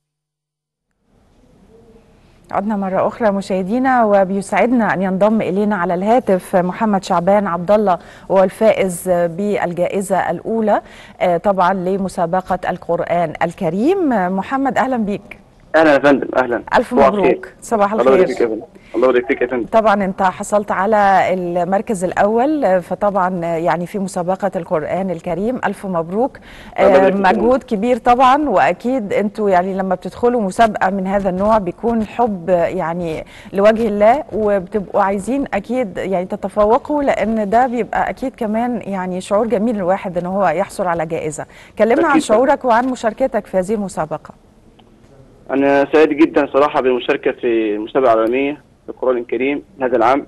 عدنا مرة أخرى مشاهدينا وبيسعدنا أن ينضم إلينا على الهاتف محمد شعبان عبد الله وهو الفائز بالجائزة الأولى آه، طبعا لمسابقة القرآن الكريم آه، محمد أهلا بيك اهلا يا فندم اهلا ألف صباح مبروك الخير. صباح الله يبارك فيك يا الخير فندم الله يبارك فيك يا فندم طبعا انت حصلت على المركز الاول فطبعا يعني في مسابقه القران الكريم الف مبروك الله يبارك آه، فيك يا مجهود كبير طبعا واكيد انتوا يعني لما بتدخلوا مسابقه من هذا النوع بيكون حب يعني لوجه الله وبتبقوا عايزين اكيد يعني تتفوقوا لان ده بيبقى اكيد كمان يعني شعور جميل للواحد ان هو يحصل على جائزه كلمنا عن أكيد. شعورك وعن مشاركتك في هذه المسابقه انا سعيد جدا صراحه بالمشاركه في المسابقه العالميه في القران الكريم هذا العام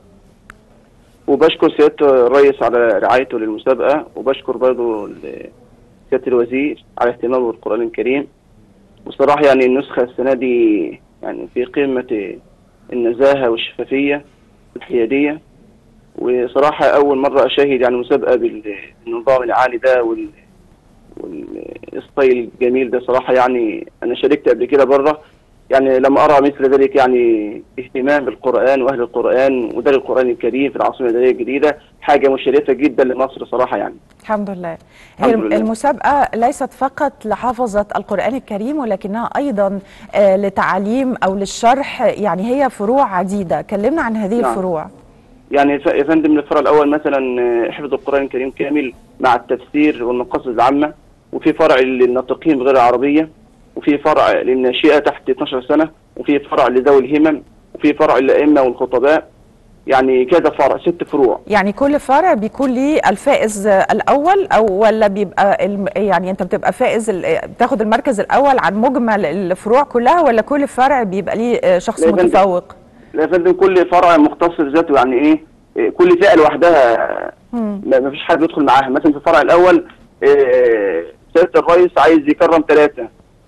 وبشكر سياده الرئيس على رعايته للمسابقه وبشكر برضه ل- سياده الوزير على اهتمامه بالقران الكريم وصراحه يعني النسخه السنه دي يعني في قمه النزاهه والشفافيه والحياديه وصراحه اول مره اشاهد يعني مسابقه بال- بالنظام العالي ده وال والستايل الجميل ده صراحة يعني أنا شاركت قبل كده بره يعني لما أرى مثل ذلك يعني اهتمام بالقرآن وأهل القرآن ودار القرآن الكريم في العاصمة الإدارية الجديدة حاجة مشرفة جدا لمصر صراحة يعني الحمد لله هي الحمد لله. المسابقة ليست فقط لحافظة القرآن الكريم ولكنها أيضا آه، لتعليم أو للشرح يعني هي فروع عديدة كلمنا عن هذه نعم. الفروع يعني ف- يا فندم الفرع الأول مثلا آه، حفظ القرآن الكريم كامل مع التفسير والمقاصد العامة وفي فرع للناطقين بغير العربية وفي فرع للناشئة تحت 12 سنة وفي فرع لذوي الهمم وفي فرع للأئمة والخطباء يعني كذا فرع ست فروع يعني كل فرع بيكون ليه الفائز آه، الأول أو ولا بيبقى الم- يعني أنت بتبقى فائز ال- بتاخد المركز الأول عن مجمل الفروع كلها ولا كل فرع بيبقى ليه آه، شخص لا يا فندم. متفوق؟ لا يا فندم كل فرع مختص بذاته يعني ايه إيه، كل فئه لوحدها مم. ما ما فيش حد بيدخل معاها مثلا في الفرع الاول إيه، سياده الرئيس عايز يكرم ثلاثه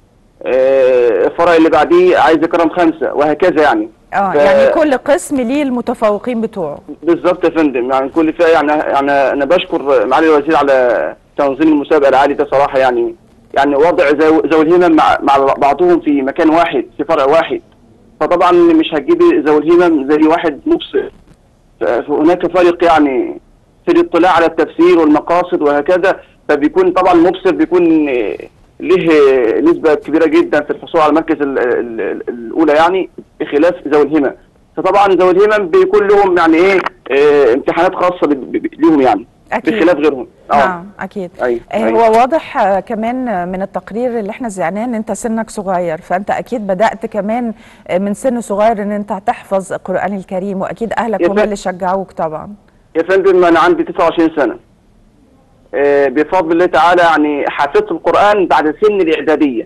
الفرع اللي بعديه عايز يكرم خمسه وهكذا يعني اه ف- يعني كل قسم ليه المتفوقين بتوعه بالظبط يا فندم يعني كل فئه يعني يعني انا بشكر معالي الوزير على تنظيم المسابقه العالي ده صراحه يعني يعني وضع ذوي ذوي الهمم مع مع بعضهم في مكان واحد في فرع واحد فطبعا مش هتجيبي ذوي الهمم زي واحد مبصر ف- فهناك فرق يعني في الاطلاع على التفسير والمقاصد وهكذا فبيكون طبعا المبصر بيكون آه، له نسبة كبيرة جدا في الحصول على المركز ال- ال- ال- الأولى يعني بخلاف ذوي الهمم فطبعا ذوي الهمم بيكون لهم يعني إيه آه، امتحانات خاصة ب- ب- لهم يعني أكيد. بخلاف غيرهم نعم اكيد أيوة. آه، أيوة. هو واضح آه، كمان آه، من التقرير اللي احنا زعناه ان انت سنك صغير فانت اكيد بدات كمان آه، من سن صغير ان انت تحفظ القران الكريم واكيد اهلك يا هم فندم. اللي شجعوك طبعا يا فندم أنا عندي 29 سنة آه، بفضل الله تعالى يعني حفظت القرآن بعد سن الإعدادية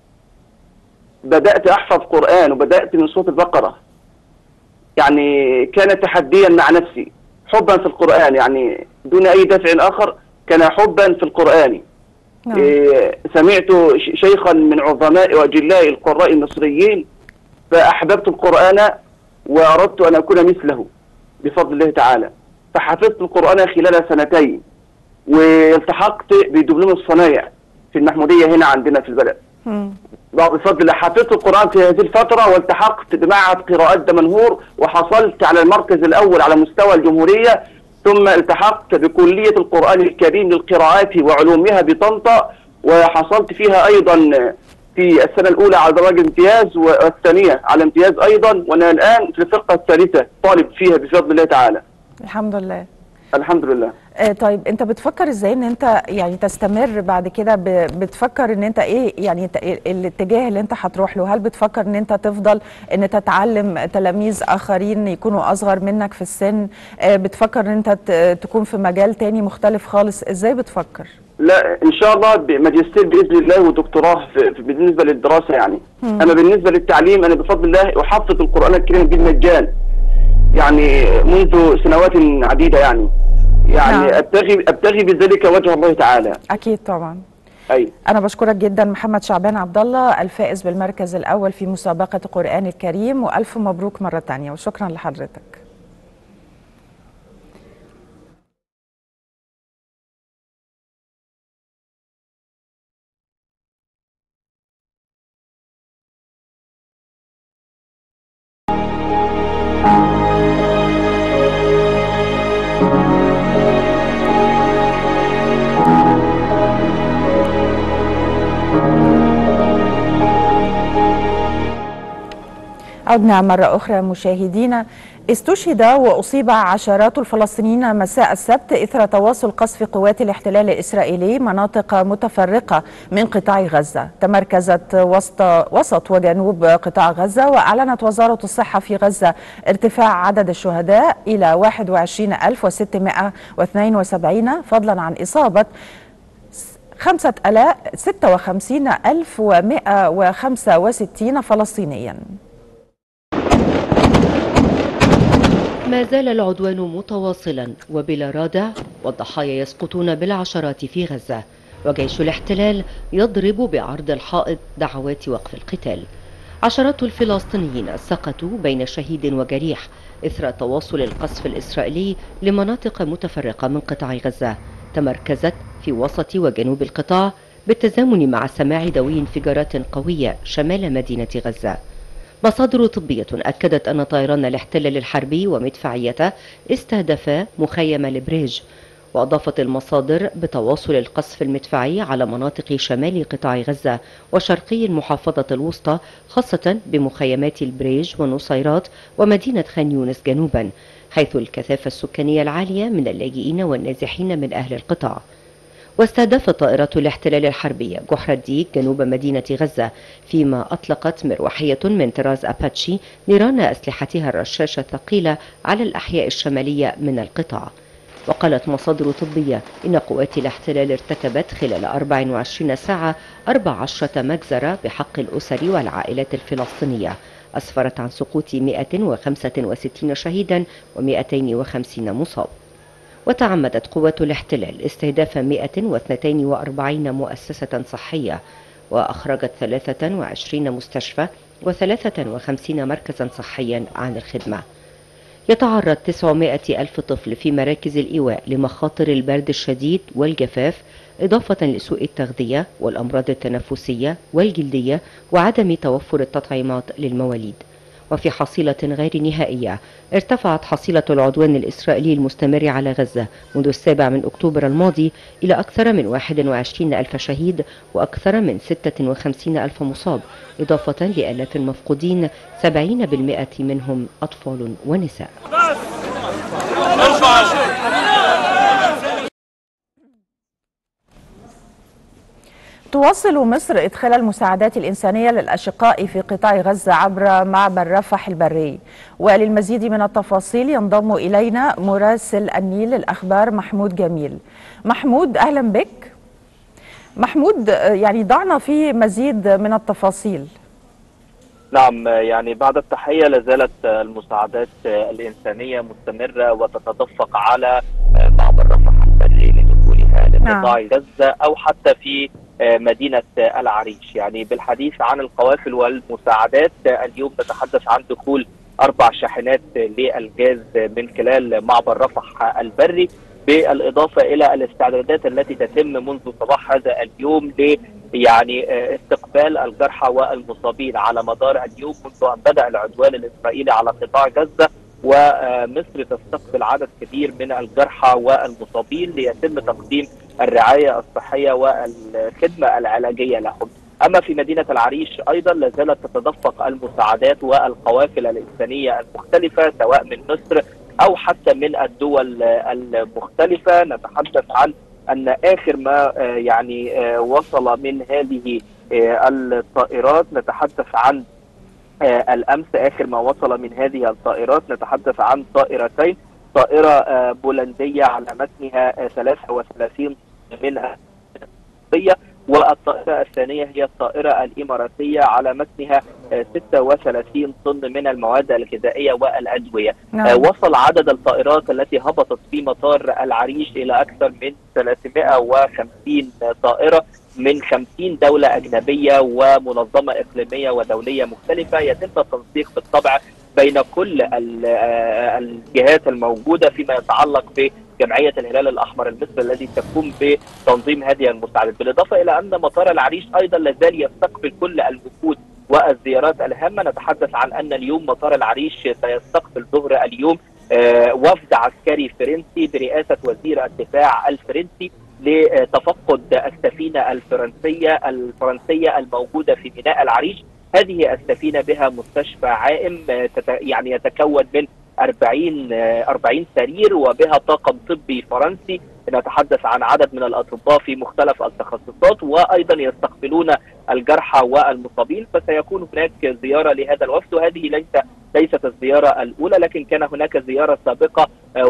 بدأت أحفظ قرآن وبدأت من سورة البقرة يعني كان تحديا مع نفسي حبا في القرآن يعني دون أي دافع آخر كان حبا في القرآن إيه، سمعت ش- شيخا من عظماء وأجلاء القراء المصريين فأحببت القرآن وأردت أن أكون مثله بفضل الله تعالى فحفظت القرآن خلال سنتين والتحقت بدبلوم الصنايع في المحمودية هنا عندنا في البلد بفضل الله حفظت القرآن في هذه الفترة والتحقت بمعهد قراءات دمنهور وحصلت على المركز الأول على مستوى الجمهورية ثم التحقت بكلية القرآن الكريم للقراءات وعلومها بطنطا وحصلت فيها أيضا في السنة الأولى على درجة امتياز والثانية على امتياز أيضا وأنا الآن في الفرقة الثالثة طالب فيها بفضل الله تعالى الحمد لله الحمد لله آه، طيب انت بتفكر ازاي ان انت يعني تستمر بعد كده ب- بتفكر ان انت ايه يعني ت- الاتجاه اللي انت هتروح له هل بتفكر ان انت تفضل ان تتعلم تلاميذ اخرين يكونوا اصغر منك في السن آه، بتفكر ان انت ت- تكون في مجال تاني مختلف خالص ازاي بتفكر لا ان شاء الله ماجستير باذن الله ودكتوراه في في- بالنسبه للدراسه يعني مم. اما بالنسبه للتعليم انا بفضل الله احفظ القران الكريم بالمجان يعني منذ سنوات عديده يعني يعني نعم. ابتغي ابتغي بذلك وجه الله تعالى اكيد طبعا اي أنا بشكرك جدا محمد شعبان عبد الله الفائز بالمركز الأول في مسابقة القرآن الكريم وألف مبروك مرة تانية وشكرا لحضرتك عدنا مرة أخرى مشاهدينا استشهد وأصيب عشرات الفلسطينيين مساء السبت إثر تواصل قصف قوات الاحتلال الإسرائيلي مناطق متفرقة من قطاع غزة تمركزت وسط, وسط وجنوب قطاع غزة وأعلنت وزارة الصحة في غزة ارتفاع عدد الشهداء إلى 21672 فضلا عن إصابة خمسة ألاف ستة وخمسين ألف ومائة وخمسة وستين فلسطينياً ما زال العدوان متواصلا وبلا رادع والضحايا يسقطون بالعشرات في غزة وجيش الاحتلال يضرب بعرض الحائط دعوات وقف القتال عشرات الفلسطينيين سقطوا بين شهيد وجريح إثر تواصل القصف الإسرائيلي لمناطق متفرقة من قطاع غزة تمركزت في وسط وجنوب القطاع بالتزامن مع سماع دوي انفجارات قوية شمال مدينة غزة مصادر طبية أكدت أن طيران الاحتلال الحربي ومدفعيته استهدفا مخيم البريج وأضافت المصادر بتواصل القصف المدفعي على مناطق شمال قطاع غزة وشرقي المحافظة الوسطى خاصة بمخيمات البريج ونصيرات ومدينة خان يونس جنوبا حيث الكثافة السكانية العالية من اللاجئين والنازحين من أهل القطاع واستهدفت طائرات الاحتلال الحربية جحر الديك جنوب مدينة غزة فيما أطلقت مروحية من طراز أباتشي نيران أسلحتها الرشاشة الثقيلة على الأحياء الشمالية من القطاع وقالت مصادر طبية إن قوات الاحتلال ارتكبت خلال 24 ساعة 14 مجزرة بحق الأسر والعائلات الفلسطينية أسفرت عن سقوط 165 شهيدا و250 مصاب وتعمدت قوات الاحتلال استهداف 142 مؤسسة صحية وأخرجت 23 مستشفى و53 مركزا صحيا عن الخدمة يتعرض 900 ألف طفل في مراكز الإيواء لمخاطر البرد الشديد والجفاف إضافة لسوء التغذية والأمراض التنفسية والجلدية وعدم توفر التطعيمات للمواليد وفي حصيلة غير نهائية ارتفعت حصيلة العدوان الإسرائيلي المستمر على غزة منذ السابع من أكتوبر الماضي إلى أكثر من 21 ألف شهيد وأكثر من 56 ألف مصاب إضافة لآلاف المفقودين 70% منهم أطفال ونساء تواصل مصر إدخال المساعدات الإنسانية للأشقاء في قطاع غزة عبر معبر رفح البري وللمزيد من التفاصيل ينضم إلينا مراسل النيل الأخبار محمود جميل محمود أهلا بك محمود يعني ضعنا في مزيد من التفاصيل نعم يعني بعد التحية لازالت المساعدات الإنسانية مستمرة وتتدفق على معبر رفح البري لدخولها لقطاع غزة أو حتى في مدينة العريش يعني بالحديث عن القوافل والمساعدات اليوم نتحدث عن دخول أربع شاحنات للغاز من خلال معبر رفح البري بالإضافة إلى الاستعدادات التي تتم منذ صباح هذا اليوم ل يعني استقبال الجرحى والمصابين على مدار اليوم منذ أن بدأ العدوان الإسرائيلي على قطاع غزة ومصر تستقبل عدد كبير من الجرحى والمصابين ليتم تقديم الرعايه الصحيه والخدمه العلاجيه لهم. اما في مدينه العريش ايضا لا زالت تتدفق المساعدات والقوافل الانسانيه المختلفه سواء من مصر او حتى من الدول المختلفه نتحدث عن ان اخر ما يعني وصل من هذه الطائرات نتحدث عن الامس اخر ما وصل من هذه الطائرات نتحدث عن طائرتين طائره بولنديه على متنها 33 منها والطائرة الثانية هي الطائرة الإماراتية على متنها 36 طن من المواد الغذائية والأدوية نعم. وصل عدد الطائرات التي هبطت في مطار العريش إلى أكثر من 350 طائرة من 50 دولة أجنبية ومنظمة إقليمية ودولية مختلفة يتم التنسيق بالطبع بين كل الجهات الموجودة فيما يتعلق ب جمعيه الهلال الاحمر المصري الذي تقوم بتنظيم هذه المساعدات، بالاضافه الى ان مطار العريش ايضا لازال يستقبل كل الوفود والزيارات الهامه، نتحدث عن ان اليوم مطار العريش سيستقبل ظهر اليوم وفد عسكري فرنسي برئاسه وزير الدفاع الفرنسي لتفقد السفينه الفرنسيه الفرنسيه الموجوده في ميناء العريش، هذه السفينه بها مستشفى عائم يعني يتكون من 40 40 سرير وبها طاقم طبي فرنسي نتحدث عن عدد من الاطباء في مختلف التخصصات وايضا يستقبلون الجرحى والمصابين فسيكون هناك زياره لهذا الوفد وهذه ليس ليست الزياره الاولى لكن كان هناك زياره سابقه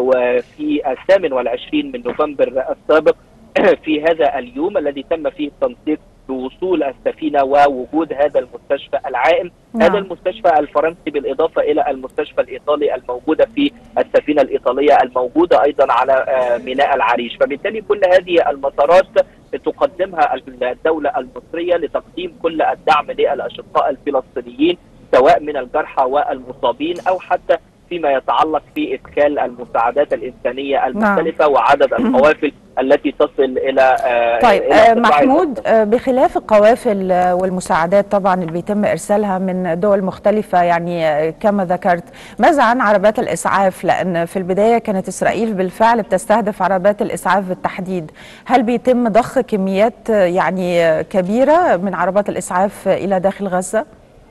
وفي الثامن والعشرين من نوفمبر السابق في هذا اليوم الذي تم فيه التنسيق بوصول السفينة ووجود هذا المستشفى العائم نعم. هذا المستشفى الفرنسي بالإضافة إلى المستشفى الإيطالي الموجودة في السفينة الإيطالية الموجودة أيضا على ميناء العريش فبالتالي كل هذه المسارات تقدمها الدولة المصرية لتقديم كل الدعم للأشقاء الفلسطينيين سواء من الجرحى والمصابين أو حتى فيما يتعلق في ادخال المساعدات الانسانيه المختلفه نعم. وعدد القوافل التي تصل الى طيب إلى محمود بخلاف القوافل والمساعدات طبعا اللي بيتم ارسالها من دول مختلفه يعني كما ذكرت ماذا عن عربات الاسعاف لان في البدايه كانت اسرائيل بالفعل بتستهدف عربات الاسعاف بالتحديد هل بيتم ضخ كميات يعني كبيره من عربات الاسعاف الى داخل غزه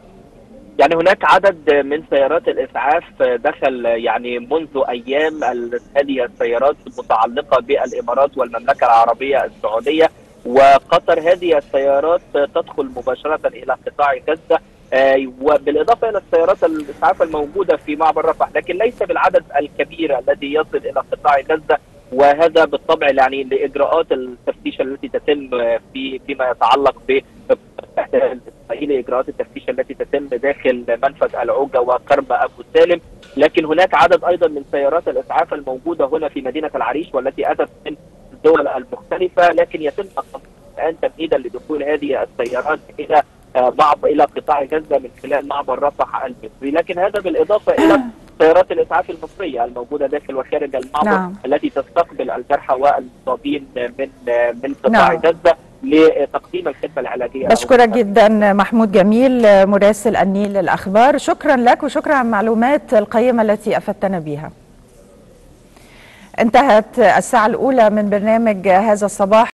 يعني هناك عدد من سيارات الاسعاف دخل يعني منذ ايام هذه السيارات المتعلقه بالامارات والمملكه العربيه السعوديه وقطر هذه السيارات تدخل مباشره الى قطاع غزه وبالاضافه الى السيارات الاسعاف الموجوده في معبر رفح لكن ليس بالعدد الكبير الذي يصل الى قطاع غزه وهذا بالطبع يعني لاجراءات التفتيش التي تتم في فيما يتعلق ب الى اجراءات التفتيش التي تتم داخل منفذ العوجه وكرم ابو سالم لكن هناك عدد ايضا من سيارات الاسعاف الموجوده هنا في مدينه العريش والتي اتت من الدول المختلفه لكن يتم الان تمهيدا لدخول هذه السيارات الى معبر الى قطاع غزه من خلال معبر رفح المصري لكن هذا بالاضافه الى سيارات الاسعاف المصريه الموجوده داخل وخارج المعبر نعم. التي تستقبل الجرحى والمصابين من من قطاع نعم. غزه لتقديم الخدمه العلاجيه بشكرك جدا محمود جميل مراسل النيل للأخبار شكرا لك وشكرا على المعلومات القيمة التي أفدتنا بها انتهت الساعة الأولى من برنامج هذا الصباح